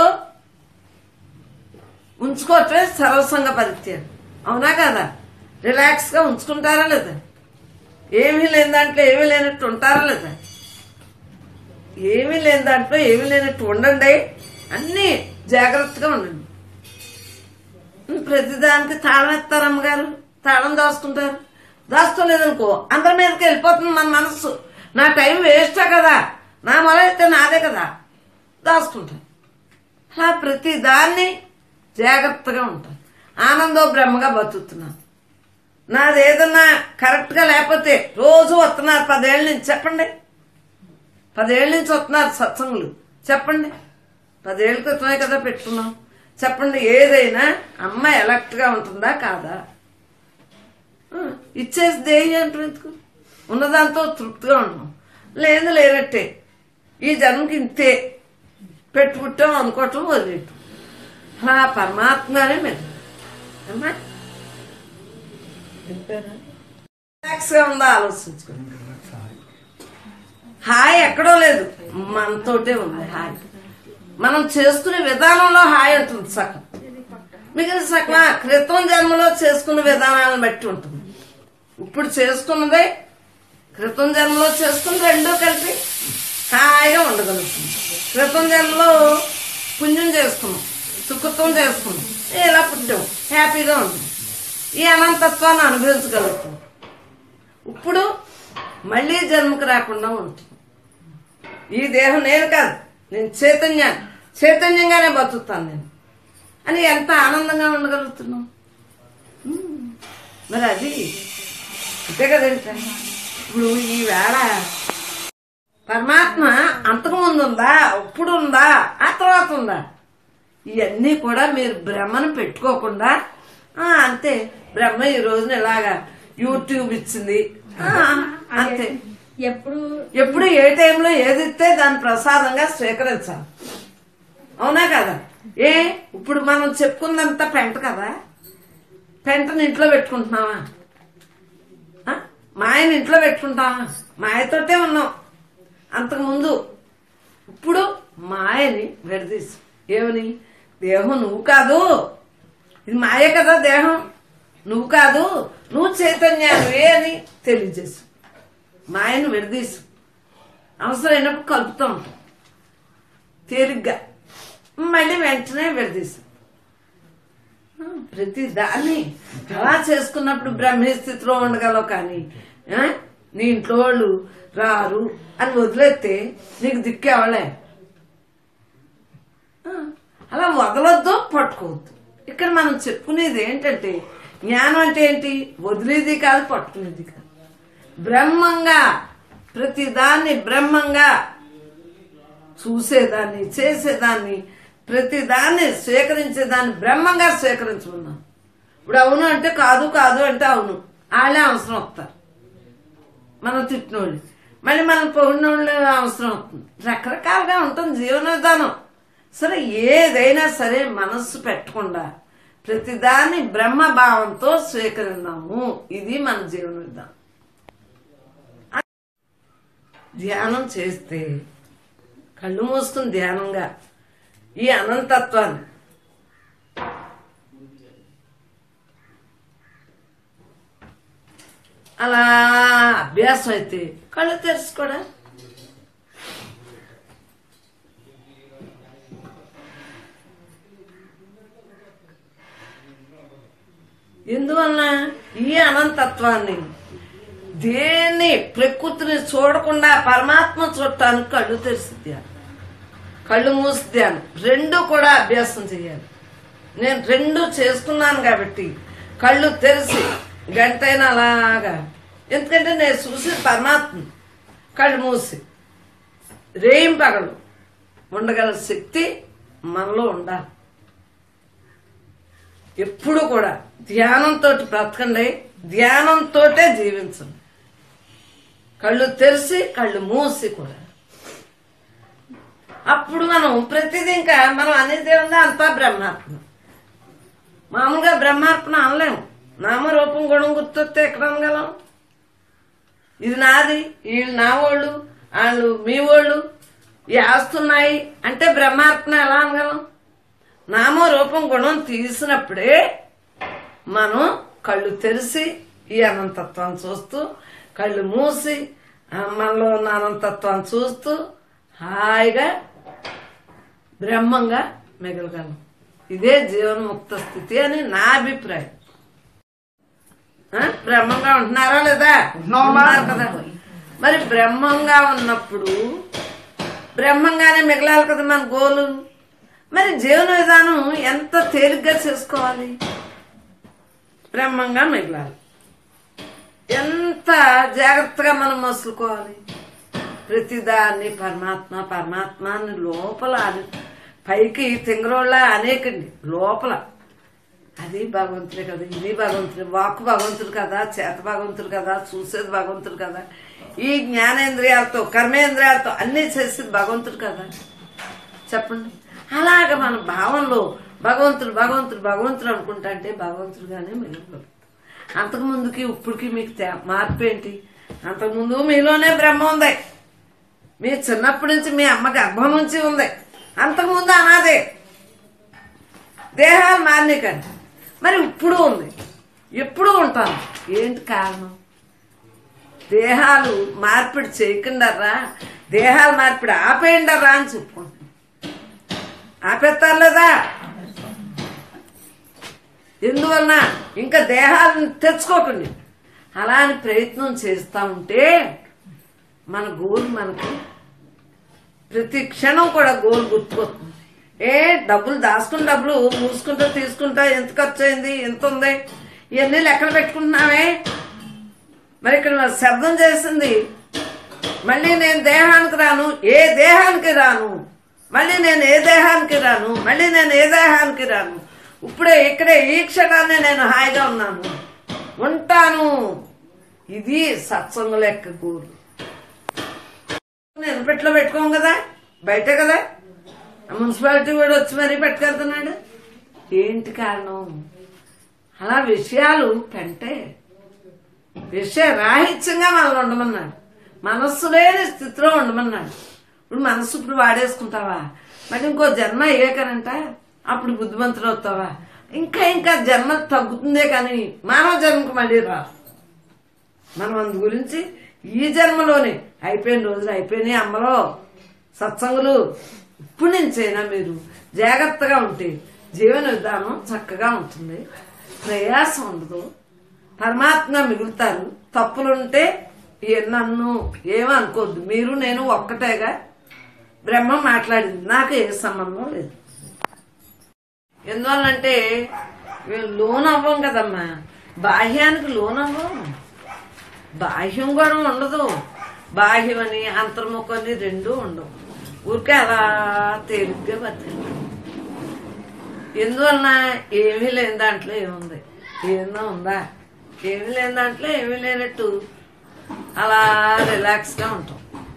ఉంచుకోవటమే సర్వసంగ పరిత్యాగం అవునా కదా రిలాక్స్ గా ఉంచుకుంటారా లేదా ఏమీ లేని దాంట్లో ఏమీ లేనట్టు ఉంటారా లేదా ఏమీ లేని దాంట్లో ఏమీ లేనట్టు ఉండండి అన్నీ జాగ్రత్తగా ఉండండి ప్రతిదానికి తాళం ఎత్తారు అమ్మగారు తాళం దాచుకుంటారు దాచుకోలేదనుకో అందరి మీదకి వెళ్ళిపోతుంది మన మనస్సు నా టైం వేస్టా కదా నా మొదలైతే నాదే కదా దాచుకుంటాను అలా ప్రతి దాన్ని జాగ్రత్తగా ఉంటాను ఆనందో బ్రహ్మగా బతుకుతున్నాను నాది ఏదన్నా కరెక్ట్ గా లేకపోతే రోజు వస్తున్నారు పదేళ్ళ నుంచి చెప్పండి పదేళ్ళ నుంచి వస్తున్నారు సత్సంగులు చెప్పండి పదేళ్ళ క్రితమే కదా పెట్టుకున్నాం చెప్పండి ఏదైనా అమ్మ ఎలక్ట్ గా ఉంటుందా కాదా ఆ, ఇచ్చేసి దేహి అంటారు ఎందుకు ఉన్నదాంతో తృప్తిగా ఉన్నాం లేదు లేనట్టే ఈ జన్మకి ఇంతే పెట్టుకుంటాం అనుకోవటం వదిలేయటం ఆ పరమాత్మనే మీరు అమ్మా వింటారా? రిలాక్స్ గా ఉందా ఆలోచించుకోండి హాయ్ ఎక్కడో లేదు మనతోటే ఉంది హాయ్ మనం చేసుకునే విధానంలో హాయ్ ఉంటుంది సగం మిగిలిన సగం ఆ క్రితం జన్మలో చేసుకున్న విధానాలను బట్టి ఉంటుంది ఇప్పుడు చేసుకున్నదే క్రితం జన్మలో చేసుకుని రెండూ కలిపి హాయిగా ఉండగలుగుతుంది క్రితం జన్మలో పుణ్యం చేసుకున్నాం సుకృతం చేసుకున్నాం ఇలా పుట్టాం హ్యాపీగా ఉంటుంది ఈ అనంతత్వాన్ని అనుభవించగలుగుతాం ఇప్పుడు మళ్ళీ జన్మకు రాకుండా ఉంటుంది ఈ దేహం నేను కాదు నేను చైతన్యాన్ని చైతన్యంగానే బతుకుతాను నేను అని ఎంత ఆనందంగా ఉండగలుగుతున్నాం ఉమ్, మరి అది అంతే కదంట ఇప్పుడు ఈ వేళ పరమాత్మ అంతకు ముందు ఉందా ఇప్పుడు ఉందా ఆ తర్వాత ఉందా ఇవన్నీ కూడా మీరు బ్రహ్మను పెట్టుకోకుండా ఆ, అంతే బ్రహ్మ ఈ రోజున ఇలాగా యూట్యూబ్ ఇచ్చింది ఆ, అంతే ఎప్పుడు ఎప్పుడు ఏ టైంలో ఏది ఇస్తే దాన్ని ప్రసాదంగా స్వీకరించాలి అవునా కదా ఏ ఇప్పుడు మనం చెప్పుకుందంతా పెంట కదా పెంటని ఇంట్లో పెట్టుకుంటున్నావా ఆ? మా ఆయన ఇంట్లో పెట్టుకుంటావా మా ఆయనతోటే ఉన్నాం అంతకు ముందు ఇప్పుడు మాయని విడదీసి ఏమని దేహం నువ్వు కాదు ఇది మాయ కదా దేహం నువ్వు కాదు నువ్వు చైతన్యానివే అని తెలియజేసు మాయను విడదీసు అవసరమైనప్పుడు కలుపుతూ ఉంటాం తేలిగ్గా మళ్ళీ వెంటనే విడదీసు ఆ, ప్రతి దాన్ని అలా చేసుకున్నప్పుడు బ్రహ్మ స్థితిలో ఉండగలవు కానీ ఆ, నీ ఇంట్లో వాళ్ళు రారు అని వదిలేస్తే నీకు దిక్కేవాళ్ళే ఆ, అలా వదలొద్దు పట్టుకోవద్దు ఇక్కడ మనం చెప్పుకునేది ఏంటంటే జ్ఞానం అంటే ఏంటి వదిలేది కాదు పట్టుకునేది కాదు బ్రహ్మంగా ప్రతి దాన్ని బ్రహ్మంగా చూసేదాన్ని చేసేదాన్ని ప్రతి దాన్ని స్వీకరించేదాన్ని బ్రహ్మంగా స్వీకరించుకున్నాం ఇప్పుడు అవును అంటే కాదు కాదు అంటే అవును వాళ్ళే అవసరం వస్తారు మనం తిట్టినోళ్ళు మళ్ళీ మనం పొగిడినోళ్ళు అవసరం అవుతుంది రకరకాలుగా ఉంటుంది జీవన విధానం సరే ఏదైనా సరే మనస్సు పెట్టకుండా ప్రతిదాన్ని బ్రహ్మ భావంతో స్వీకరిద్దాము ఇది మన జీవన విధానం ధ్యానం చేస్తే కళ్ళు మూసుకుని ధ్యానంగా ఈ అనంతత్వాన్ని అలా అభ్యాసం అయితే కళ్ళు తెరుచుకోడా ఎందువలన ఈ అనంతత్వాన్ని దేన్ని ప్రకృతిని చూడకుండా పరమాత్మ చూడటానికి కళ్ళు తెరిచి కళ్ళు మూసి ధ్యానం రెండు కూడా అభ్యాసం చేయాలి నేను రెండు చేసుకున్నాను కాబట్టి కళ్ళు తెరిచి గంటైనా అలాగా ఎందుకంటే నేను చూసి పరమాత్మ కళ్ళు మూసి రేయం పగలు ఉండగల శక్తి మనలో ఉండాలి ఎప్పుడు కూడా ధ్యానంతో బ్రతకండి ధ్యానంతోటే జీవించండి కళ్ళు తెరిచి కళ్ళు మూసి కూడా అప్పుడు మనం ప్రతిదీ ఇంకా మనం అనేది ఏముందో అంతా బ్రహ్మార్పణ మామూలుగా బ్రహ్మార్పణ అనలేము నామరూపం గుణం గుర్తొస్తే ఎక్కడ అనగలం ఇది నాది వీళ్ళు నా వాళ్ళు వాళ్ళు మీ వాళ్ళు ఈ ఆస్తున్నాయి అంటే బ్రహ్మార్పణ ఎలా అనగలం నామ రూపం గుణం తీసినప్పుడే మనం కళ్ళు తెరిచి ఈ అనంతత్వాన్ని చూస్తూ కళ్ళు మూసి ఆ మనలో ఉన్న అనంతత్వాన్ని చూస్తూ హాయిగా బ్రహ్మంగా మిగలగలం ఇదే జీవన్ముక్త స్థితి అని నా అభిప్రాయం ఆ? బ్రహ్మంగా ఉంటున్నారా లేదా ఉంటున్నామమ్మా. ఉన్నారు కదా మరి బ్రహ్మంగా ఉన్నప్పుడు బ్రహ్మంగానే మిగలాలి కదా మన గోలు మరి జీవన విధానం ఎంత తేలిగ్గా చేసుకోవాలి బ్రహ్మంగా మిగలాలి ఎంత జాగ్రత్తగా మనం మసులుకోవాలి ప్రతిదాన్ని పరమాత్మ పరమాత్మ అని లోపల అని పైకి తింగరోళ్ళ అనేకండి లోపల అది భగవంతుడే కదా ఇది భగవంతుడే వాక్ భగవంతుడు కదా చేత భగవంతుడు కదా చూసేది భగవంతుడు కదా ఈ జ్ఞానేంద్రియాలతో కర్మేంద్రియాలతో అన్నీ చేసేది భగవంతుడు కదా చెప్పండి అలాగ మన భావంలో భగవంతుడు భగవంతుడు భగవంతుడు అనుకుంటా అంటే భగవంతుడుగానే మిగిలిపోతుంది అంతకు ముందుకి ఇప్పటికి మీకు తే- మార్పు ఏంటి అంతకుముందు మీలోనే బ్రహ్మ ఉంది మీ చిన్నప్పటి నుంచి మీ అమ్మ గర్భం నుంచి ఉంది అంతకుముందు అనాదే దేహాలు మారినాకండి మరి ఇప్పుడు ఉంది ఎప్పుడు ఉంటాను ఏంటి కారణం దేహాలు మార్పిడి చేయకుండా రా దేహాలు మార్పిడి ఆపేయండి రా అని చెప్పుకుంటున్నాను ఆపేస్తారు లేదా ఎందువలన ఇంకా దేహాలను తెచ్చుకోకండి అలా అని ప్రయత్నం చేస్తా ఉంటే మన గోల్ మనకి ప్రతి క్షణం కూడా గోల్ గుర్తుకొస్తుంది ఏ డబ్బులు దాచుకున్న డబ్బులు మూసుకుంటా తీసుకుంటా ఎంత ఖర్చు అయింది ఎంత ఉంది ఇవన్నీ లెక్కలు పెట్టుకుంటున్నావే మరి ఇక్కడ మరి శబ్దం చేసింది మళ్ళీ నేను దేహానికి రాను ఏ దేహానికి రాను మళ్ళీ నేను ఏ దేహానికి రాను మళ్ళీ నేను ఏ దేహానికి రాను ఇప్పుడే ఇక్కడే ఈ క్షణాన్ని నేను హాయిగా ఉన్నాను ఉంటాను ఇది సత్సంగ లెక్క గోరు నేను పెట్లో పెట్టుకోం కదా బయటే కదా ఆ మున్సిపాలిటీ వాడు వచ్చి మరీ పెట్టుకెళ్తున్నాడు ఏంటి కారణం అలా విషయాలు పెంటే విషయ రాహిత్యంగా మనల్ని ఉండమన్నాడు మనస్సు లేని స్థితిలో ఉండమన్నాడు ఇప్పుడు మనస్సు ఇప్పుడు వాడేసుకుంటావా మరి ఇంకో జన్మ అయ్యాకనంట అప్పుడు బుద్ధిమంతుడు అవుతావా ఇంకా ఇంకా జన్మ తగ్గుతుందే కానీ మానవ జన్మకు మళ్ళీ రాదు మనం అందు గురించి ఈ జన్మలోనే అయిపోయిన రోజులు అయిపోయినాయి అమ్మలో సత్సంగులు ఇప్పుడు నుంచైనా మీరు జాగ్రత్తగా ఉంటే జీవన విధానం చక్కగా ఉంటుంది ప్రయాసం ఉండదు పరమాత్మ మిగులుతారు తప్పులుంటే ఏ నన్ను ఏమనుకోద్దు మీరు నేను ఒక్కటేగా బ్రహ్మ మాట్లాడింది నాకు ఏ సంబంధం లేదు ఎందువల్లంటే మేము లోన్ అవ్వం కదమ్మా బాహ్యానికి లోన్ అవ్వం బాహ్యం కూడా ఉండదు బాహ్యమని అంతర్ముఖని రెండూ ఉండవు ఊరికే అలా తేలిగ్గా బతికి ఎందువలన ఏమీ లేని దాంట్లో ఏముంది ఏందో ఉందా ఏమీ లేని దాంట్లో ఏమీ లేనట్టు అలా రిలాక్స్గా ఉంటాం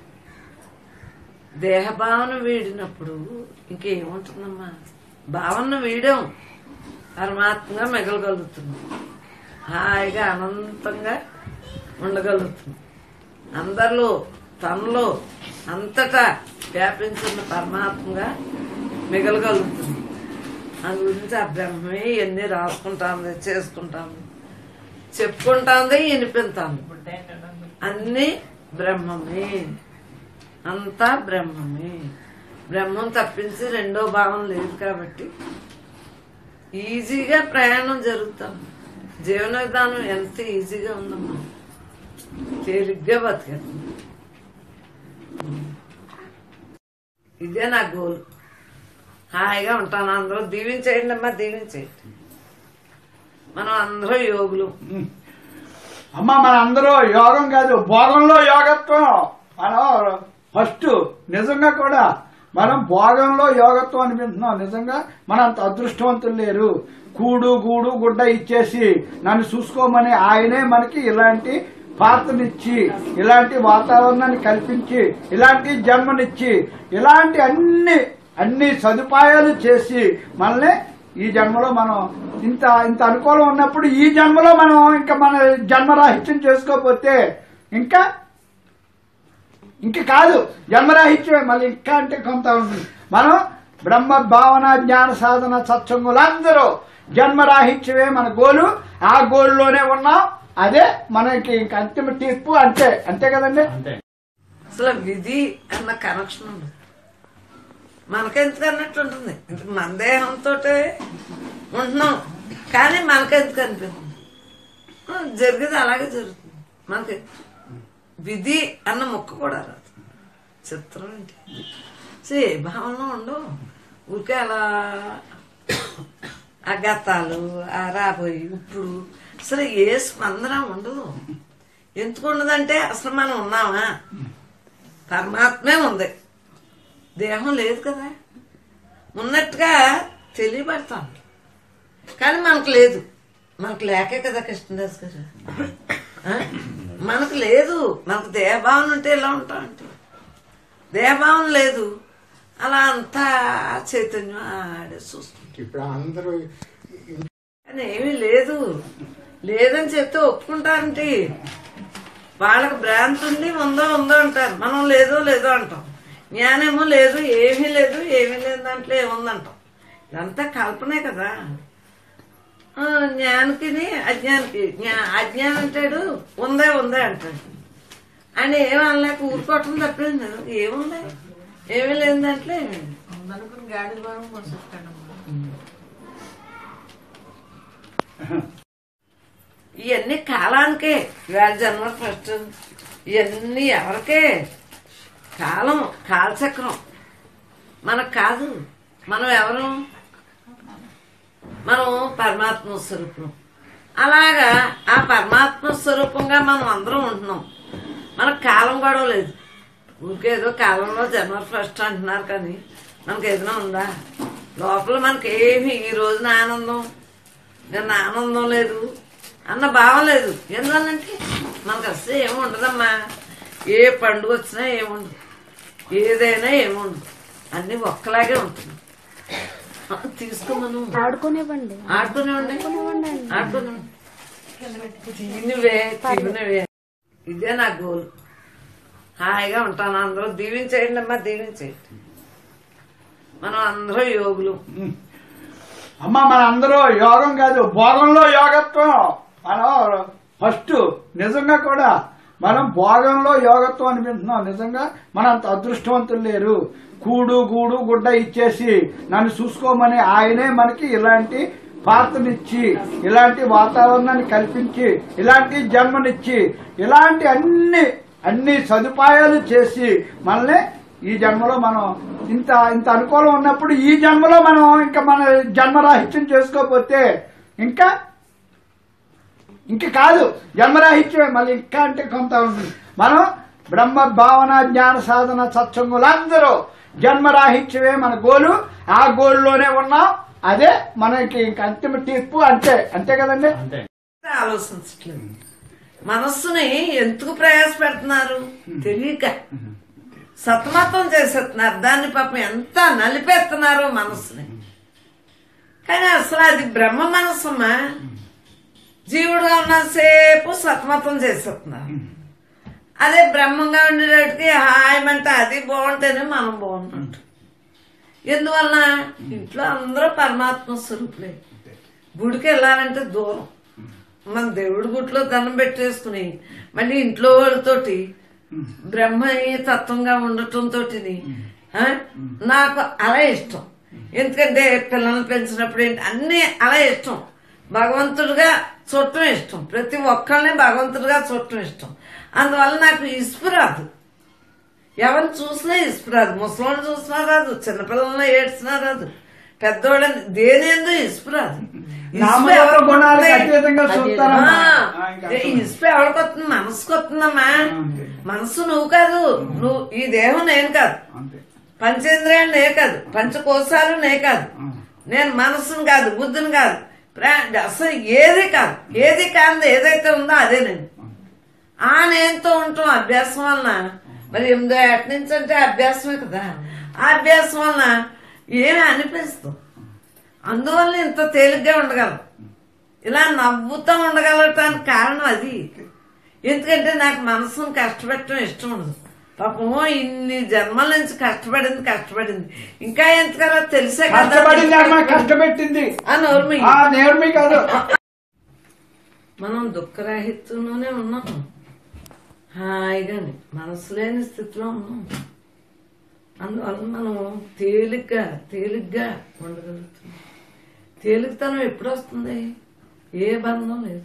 దేహభావన వీడినప్పుడు ఇంకేముంటుందమ్మా భావన వీడాం పరమాత్మగా మిగలగలుగుతున్నాం హాయిగా అనంతంగా ఉండగలుగుతున్నాం అందరిలో తనలో అంతటా వ్యాపించిన పరమాత్మగా మిగలగలుగుతుంది అందు గురించి ఆ బ్రహ్మే ఇవన్నీ రాసుకుంటాంది చేసుకుంటాంది చెప్పుకుంటాంది వినిపింతాంది అన్ని బ్రహ్మమే అంతా బ్రహ్మమే బ్రహ్మం తప్పించి రెండో భావం లేదు కాబట్టి ఈజీగా ప్రయాణం జరుగుతాం జీవన విధానం ఎంత ఈజీగా ఉందమ్మా తేలిగ్గా బతికేది ఇదే నా గోల్ హాయిగా ఉంటాను అందరూ దీవించేయండి అమ్మా దీవించేయండి మనం అందరూ యోగులు అమ్మ మన అందరూ యోగం కాదు భోగంలో యోగత్వం మనం ఫస్ట్ నిజంగా కూడా మనం భోగంలో యోగత్వం అనిపిస్తున్నాం నిజంగా మన అంత అదృష్టవంతులు లేరు కూడు గూడు గుడ్డ ఇచ్చేసి నన్ను చూసుకోమని ఆయనే మనకి ఇలాంటి పాత్రనిచ్చి ఇలాంటి వాతావరణాన్ని కల్పించి ఇలాంటి జన్మనిచ్చి ఇలాంటి అన్ని అన్ని సదుపాయాలు చేసి మనల్ని ఈ జన్మలో మనం ఇంత ఇంత అనుకూలం ఉన్నప్పుడు ఈ జన్మలో మనం ఇంకా మన జన్మరాహిత్యం చేసుకోకపోతే ఇంకా ఇంక కాదు జన్మరాహిత్యమే మళ్ళీ ఇంకా అంటే కొంత ఉంటుంది మనం బ్రహ్మ భావన జ్ఞాన సాధన సత్సంగులందరూ జన్మరాహిత్యమే మన గోలు ఆ గోల్లోనే ఉన్నాం అదే మనకి ఇంక అంతిమ తీర్పు అంతే అంతే కదండి అసలు విధి అన్న కనెక్షన్ ఉండదు మనకెందుకు అన్నట్టు ఉంటుంది ఇంత మన దేహంతో ఉంటున్నాం కానీ మనకెందుకు అనిపిస్తుంది ఆ, జరిగేది అలాగే జరుగుతుంది మనకి విధి అన్న ముక్క కూడా రాదు చిత్రం ఏంటి అసలు ఏ భావన ఉండవు ఊరికే అలా ఆ గతాలు ఆ రాబోయి ఇప్పుడు అసలు ఏ స్పందన ఉండదు ఎందుకు ఉండదంటే అసలు మనం ఉన్నామా పరమాత్మే ఉంది దేహం లేదు కదా ఉన్నట్టుగా తెలియబడతాం కానీ మనకు లేదు మనకు లేకే కదా కృష్ణదాస్ గారు ఆ? మనకు లేదు మనకు దేహభావన ఉంటే ఎలా ఉంటాం అంటే దేహభావన లేదు అలా అంతా చైతన్యం ఆడే చూస్తుంటాం ఇప్పుడు అందరూ కానీ ఏమీ లేదు లేదని చెప్తే ఒప్పుకుంటారంటే వాళ్ళకి భ్రాంతి ఉంది ఉందో ఉందో అంటారు మనం లేదో లేదో అంటాం జ్ఞానేమో లేదు ఏమీ లేదు ఏమీ లేదు దాంట్లో ఏముందంటాం ఇదంతా కల్పనే కదా ఆ, జ్ఞానికి అజ్ఞానికి జ్ఞా- అజ్ఞానం అంటాడు ఉందే ఉందే అంటాడు ఆయన ఏం అనలేక ఊరుకోవటం తప్పింది ఏముంది ఏమీ లేదు దాంట్లో ఏమీ లేదు. ఉందనుకుని గాడి బాగా పొడుచుకుంటాను ఇవన్నీ కాలానికే ఇవాళ జన్మ ఫస్ట్ ఇవన్నీ ఎవరికే కాలం కాలచక్రం మనకు కాదు మనం ఎవరు మనం పరమాత్మ స్వరూపం అలాగా ఆ పరమాత్మ స్వరూపంగా మనం అందరం ఉంటున్నాం మనకు కాలం గొడవ లేదు ఊరికేదో కాలంలో జనవరి ఫస్ట్ అంటున్నారు కానీ మనకి ఏదైనా ఉందా లోపల మనకి ఏమి ఈ రోజున ఆనందం నిన్న ఆనందం లేదు అన్న భావం లేదు ఎందువల్లంటే మనకు అసలు ఏమి ఉండదమ్మా ఏ పండుగ వచ్చినా ఏముండదు ఏదైనా ఏముండదు అన్ని ఒక్కలాగే ఉంటుంది ఆ, తీసుకోమను ఆడుకునేవ్వండి ఆడుతూనే ఉండే ఆడుతూనే ఉండే తినువే తినువే ఇదే నా గోల్ హాయిగా ఉంటాను అందరూ దీవించేయండి అమ్మా దీవించేయండి మనం అందరూ యోగులు అమ్మ మన అందరూ యోగం కాదు భోగంలో యోగత్వం మనం ఫస్ట్ నిజంగా కూడా మనం భోగంలో యోగత్వం అనిపిస్తున్నాం నిజంగా మన అంత అదృష్టవంతులు లేరు కూడు గూడు గుడ్డ ఇచ్చేసి నన్ను చూసుకోమని ఆయనే మనకి ఇలాంటి పాత్రనిచ్చి ఇలాంటి వాతావరణాన్ని కల్పించి ఇలాంటి జన్మనిచ్చి ఇలాంటి అన్ని అన్ని సదుపాయాలు చేసి మనల్ని ఈ జన్మలో మనం ఇంత ఇంత అనుకూలం ఉన్నప్పుడు ఈ జన్మలో మనం ఇంకా మన జన్మరాహిత్యం చేసుకోకపోతే ఇంకా ఇంకా కాదు జన్మరాహిత్యమే మళ్ళీ ఇంకా అంటే కొంత ఉంటుంది మనం బ్రహ్మ భావన జ్ఞాన సాధన సత్సంగులందరూ జన్మరాహిత్యమే మన గోలు ఆ గోల్లోనే ఉన్నాం అదే మనకి ఇంక అంతిమ తీర్పు అంతే అంతే కదండి ఆలోచించట్లేదు మనస్సుని ఎందుకు ప్రయాసపెడుతున్నారు తెలియక సతమతం చేసేస్తున్నారు దాన్ని పాపం ఎంత నలిపేస్తున్నారో మనస్సుని కానీ అసలు అది బ్రహ్మ మనస్సమ్మా జీవుడుగా ఉన్నసేపు సతమతం చేసేస్తున్నారు అదే బ్రహ్మంగా ఉండేటికి హాయమంటే అది బాగుంటేనే మనం బాగుంటున్నట్టు ఎందువల్ల ఇంట్లో అందరూ పరమాత్మ స్వరూపులే గుడికి వెళ్ళాలంటే దూరం మన దేవుడి గుట్లో దండం పెట్టేసుకుని మళ్ళీ ఇంట్లో వాళ్ళతోటి బ్రహ్మ తత్వంగా ఉండటంతో నాకు అలా ఇష్టం ఎందుకంటే పిల్లల్ని పెంచినప్పుడు ఏంటి అన్ని అలా ఇష్టం భగవంతుడిగా చూడటం ఇష్టం ప్రతి ఒక్కళ్ళని భగవంతుడిగా చూడటం ఇష్టం అందువల్ల నాకు ఇసుపు రాదు ఎవరిని చూసినా ఇసుపు రాదు ముసలోని చూసినా రాదు చిన్నపిల్లల్ని ఏడ్చినా రాదు పెద్దోళ్ళని దేనేందో ఇసుపు రాదు ఇసుపు నామరూప ఎవరికి గుణాలకు వస్తుంది? అతీతంగా చూస్తారమ్మా. ఆ, ఆ, ఇంకా ఈ ఇసుపు ఎవరికి వస్తుంది మనసుకు వస్తుందమ్మా అంతే. మనసు నువ్వు కాదు నువ్వు ఈ దేహం నేను కాదు అంతే పంచేంద్రియాలు నే కాదు పంచకోశాలు నే కాదు నేను మనసును కాదు బుద్ధిని కాదు ప్రా- అసలు ఏది కాదు ఏది కాదు ఏదైతే ఉందో అదే నేను ఆ నేనుతో ఉండటం అభ్యాసం వలన మరి ఎనిమిదో ఏట నుంచి అంటే అభ్యాసమే కదా ఆ అభ్యాసం వలన ఏమి అనిపిస్తుంది అందువల్ల ఇంత తేలిగ్గా ఉండగలం ఇలా నవ్వుతూ ఉండగలగటానికి కారణం అది ఎందుకంటే నాకు మనసును కష్టపెట్టడం ఇష్టం ఉండదు పాపం ఇన్ని జన్మల నుంచి కష్టపడింది కష్టపడింది ఇంకా ఎంతకరా తెలిసే కదా కష్టపడింది అమ్మా కష్టపెట్టింది ఆ నోరు మూయి. ఆ నేర్మి కాదు మనం దుఃఖరాహిత్యంలోనే ఉన్నాం హాయిగాని మనసు లేని స్థితిలో ఉన్నాం అందువల్ల మనం తేలిగ్గా తేలిగ్గా ఉండగలుగుతున్నాం తేలికతనం ఎప్పుడు వస్తుంది ఏ బంధం లేదు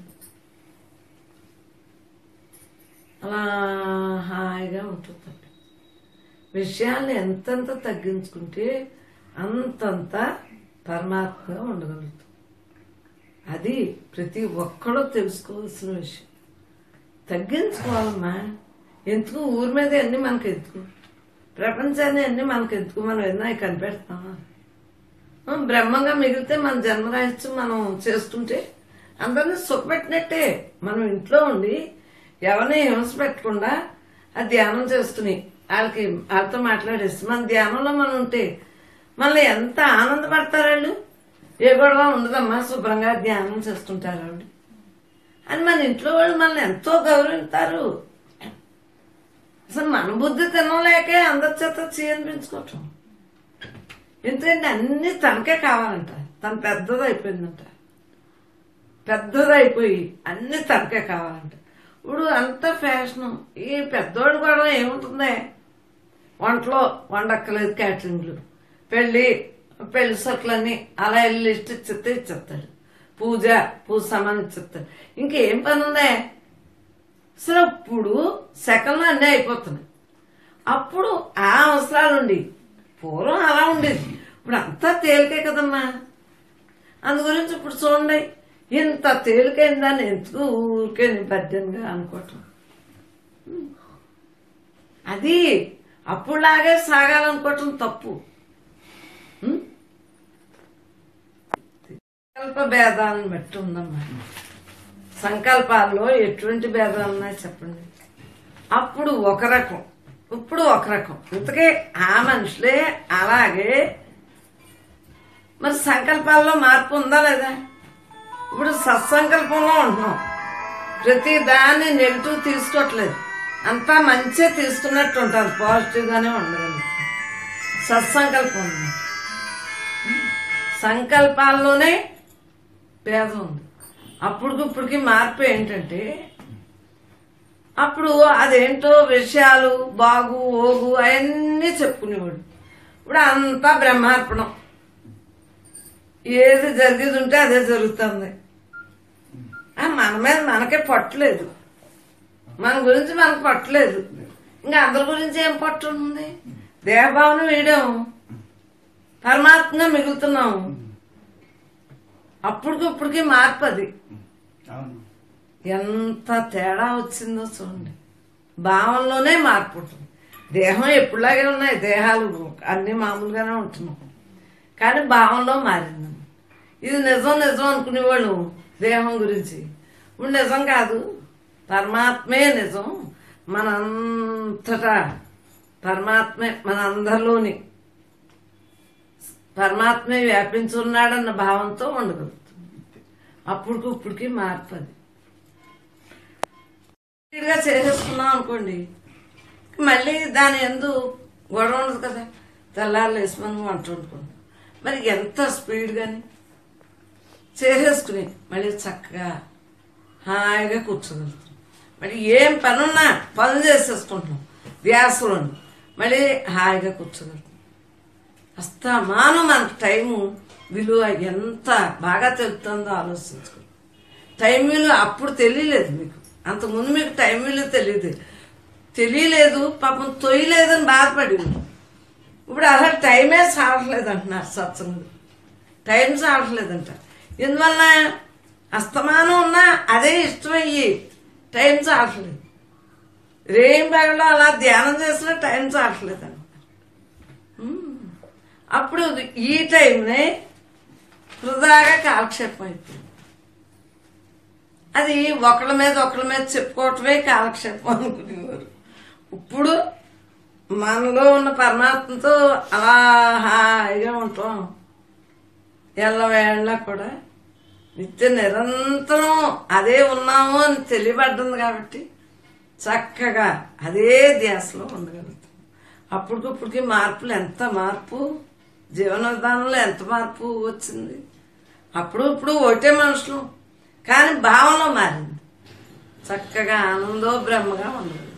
అలా హాయిగా ఉంటుంది విషయాల్ని ఎంతెంత తగ్గించుకుంటే అంతంత పరమాత్మగా ఉండగలుగుతాం అది ప్రతి ఒక్కడూ తెలుసుకోవాల్సిన విషయం తగ్గించుకోవాలమ్మా ఎందుకు ఊరి మీద అన్ని మనకు ఎందుకు ప్రపంచాన్ని అన్ని మనకు ఎందుకు మనం ఎన్నో కనిపెడతామా ఆ, బ్రహ్మంగా మిగిలితే మన జన్మరాహిత్యం మనం చేసుకుంటే అందరినీ సుఖపెట్టినట్టే మనం ఇంట్లో ఉండి ఎవరిని హింస పెట్టకుండా ఆ ధ్యానం చేసుకుని వాళ్ళకి వాళ్ళతో మాట్లాడేసి మన ధ్యానంలో మనం ఉంటే మనల్ని ఎంత ఆనందపడతారు వాళ్ళు ఏ గొడవ ఉండదమ్మా శుభ్రంగా ధ్యానం చేస్తుంటారు ఆవిడ అని మన ఇంట్లో వాళ్ళు మనల్ని ఎంతో గౌరవిస్తారు అసలు మన బుద్ధి తినలేకే అందరి చేత చీనిపించుకోవటం ఎందుకంటే అన్ని తనకే కావాలంట తను పెద్దది అయిపోయిందంట పెద్దదైపోయి అన్ని తనకే కావాలంట ఇప్పుడు అంత ఫ్యాషన్ ఈ పెద్దోడు కూడా ఏముంటుంది వంటలో వండక్కలేదు క్యాటరింగ్లు పెళ్లి పెళ్లి సరుకులన్నీ అలా వెళ్ళి లిస్ట్ ఇచ్చితే ఇచ్చేస్తాడు పూజ పూజ సామాన్ ఇచ్చేస్తాడు ఇంకేం పని ఉందే అసలు ఇప్పుడు సెకండ్లో అన్నీ అయిపోతున్నాయి అప్పుడు ఆ అవసరాలు ఉండి పూర్వం అలా ఉండేది ఇప్పుడు అంతా తేలికే కదమ్మా అందు గురించి ఇప్పుడు చూడండి ఇంత తేలికైన దాన్ని ఎందుకు ఊరికే బద్దెన్గా అనుకోవటం అది అప్పుడులాగే సాగాలనుకోవటం తప్పు ఉం? సంకల్ప భేదాలను బట్టి ఉందమ్మా సంకల్పాల్లో ఎటువంటి భేదాలు ఉన్నాయి చెప్పండి అప్పుడు ఒక రకం ఇప్పుడు ఒక రకం ఇంతకే ఆ మనుషులే అలాగే మరి సంకల్పాల్లో మార్పు ఉందా లేదా ఇప్పుడు సత్సంకల్పంలో ఉంటున్నాం ప్రతి దాన్ని నెగిటివ్ తీసుకోవట్లేదు అంతా మంచిగా తీసుకున్నట్టు ఉంటుంది పాజిటివ్ గానే ఉండగలుగుతుంది సత్సంకల్పం ఉంది సంకల్పాల్లోనే భేదం ఉంది అప్పుడు ఇప్పటికి మార్పు ఏంటంటే అప్పుడు అదేంటో విషయాలు బాగు ఓగు అవన్నీ చెప్పుకునేవాడు ఇప్పుడు అంతా బ్రహ్మార్పణం ఏది జరిగేది ఉంటే అదే జరుగుతుంది ఆ, మన మీద మనకే పట్టలేదు మన గురించి మనకు పట్టలేదు ఇంకా అందరి గురించి ఏం పట్టు ఉంది దేహభావన వేయడం పరమాత్మగా మిగులుతున్నాం అప్పటికి ఇప్పటికి మార్పు అది అవును ఎంత తేడా వచ్చిందో చూడండి భావంలోనే మార్పు ఉంటుంది దేహం ఎప్పుడులాగే ఉన్నాయి దేహాలు అన్ని మామూలుగానే ఉంటున్నాం కానీ భావంలో మారింది ఇది నిజం నిజం అనుకునేవాళ్ళు దేహం గురించి ఇప్పుడు నిజం కాదు పరమాత్మే నిజం మనంతటా పరమాత్మే మన అందరిలోని పరమాత్మే వ్యాపించున్నాడన్న భావంతో ఉండగలుగుతుంది అప్పుడుకి ఇప్పటికి మార్పు అది స్పీడ్గా చేసేసుకున్నాం అనుకోండి మళ్ళీ దాని ఎందు గొడవ ఉండదు కదా తెల్లారులు వేసి మనం వంట వండుకుంటాం మరి ఎంత స్పీడ్గాని చేసేసుకుని మళ్ళీ చక్కగా హాయిగా కూర్చోగలుగుతాం మరి ఏం పనున్నా పనులు చేసేసుకుంటాం ధ్యాసలోని మళ్ళీ హాయిగా కూర్చోగలుగుతాం అస్తమానం మనకు టైము విలువ ఎంత బాగా తెలుస్తుందో ఆలోచించుకో టైం విలువ అప్పుడు తెలియలేదు మీకు అంతకుముందు మీకు టైం విలువ తెలియదు తెలియలేదు పాపం తొయ్యలేదని బాధపడింది ఇప్పుడు అసలు టైమే చాలట్లేదు అంటున్నారు సత్సంగులు టైం చాలట్లేదంట ఎందువల్ల అస్తమానం ఉన్నా అదే ఇష్టమయ్యి టైం చాలట్లేదు రేం బగలో అలా ధ్యానం చేసినా టైం చాలట్లేదు అనమాట అప్పుడు ఈ టైంనే వృధాగా కాలక్షేపం అయిపోయింది అది ఒకళ్ళ మీద ఒకళ్ళ మీద చెప్పుకోవటమే కాలక్షేపం అనుకునేవారు ఇప్పుడు మనలో ఉన్న పరమాత్మతో అలా హాయిగా ఉంటాం ఎల్లవేళ్ళ కూడా నిత్య నిరంతరం అదే ఉన్నాము అని తెలియబడ్డంది కాబట్టి చక్కగా అదే ధ్యాసలో ఉండగలుగుతాం అప్పటికిప్పటికి మార్పులు ఎంత మార్పు జీవన విధానంలో ఎంత మార్పు వచ్చింది అప్పుడు ఇప్పుడు ఒకటే మనుషులు కానీ భావంలో మారింది చక్కగా ఆనందో బ్రహ్మగా ఉండదు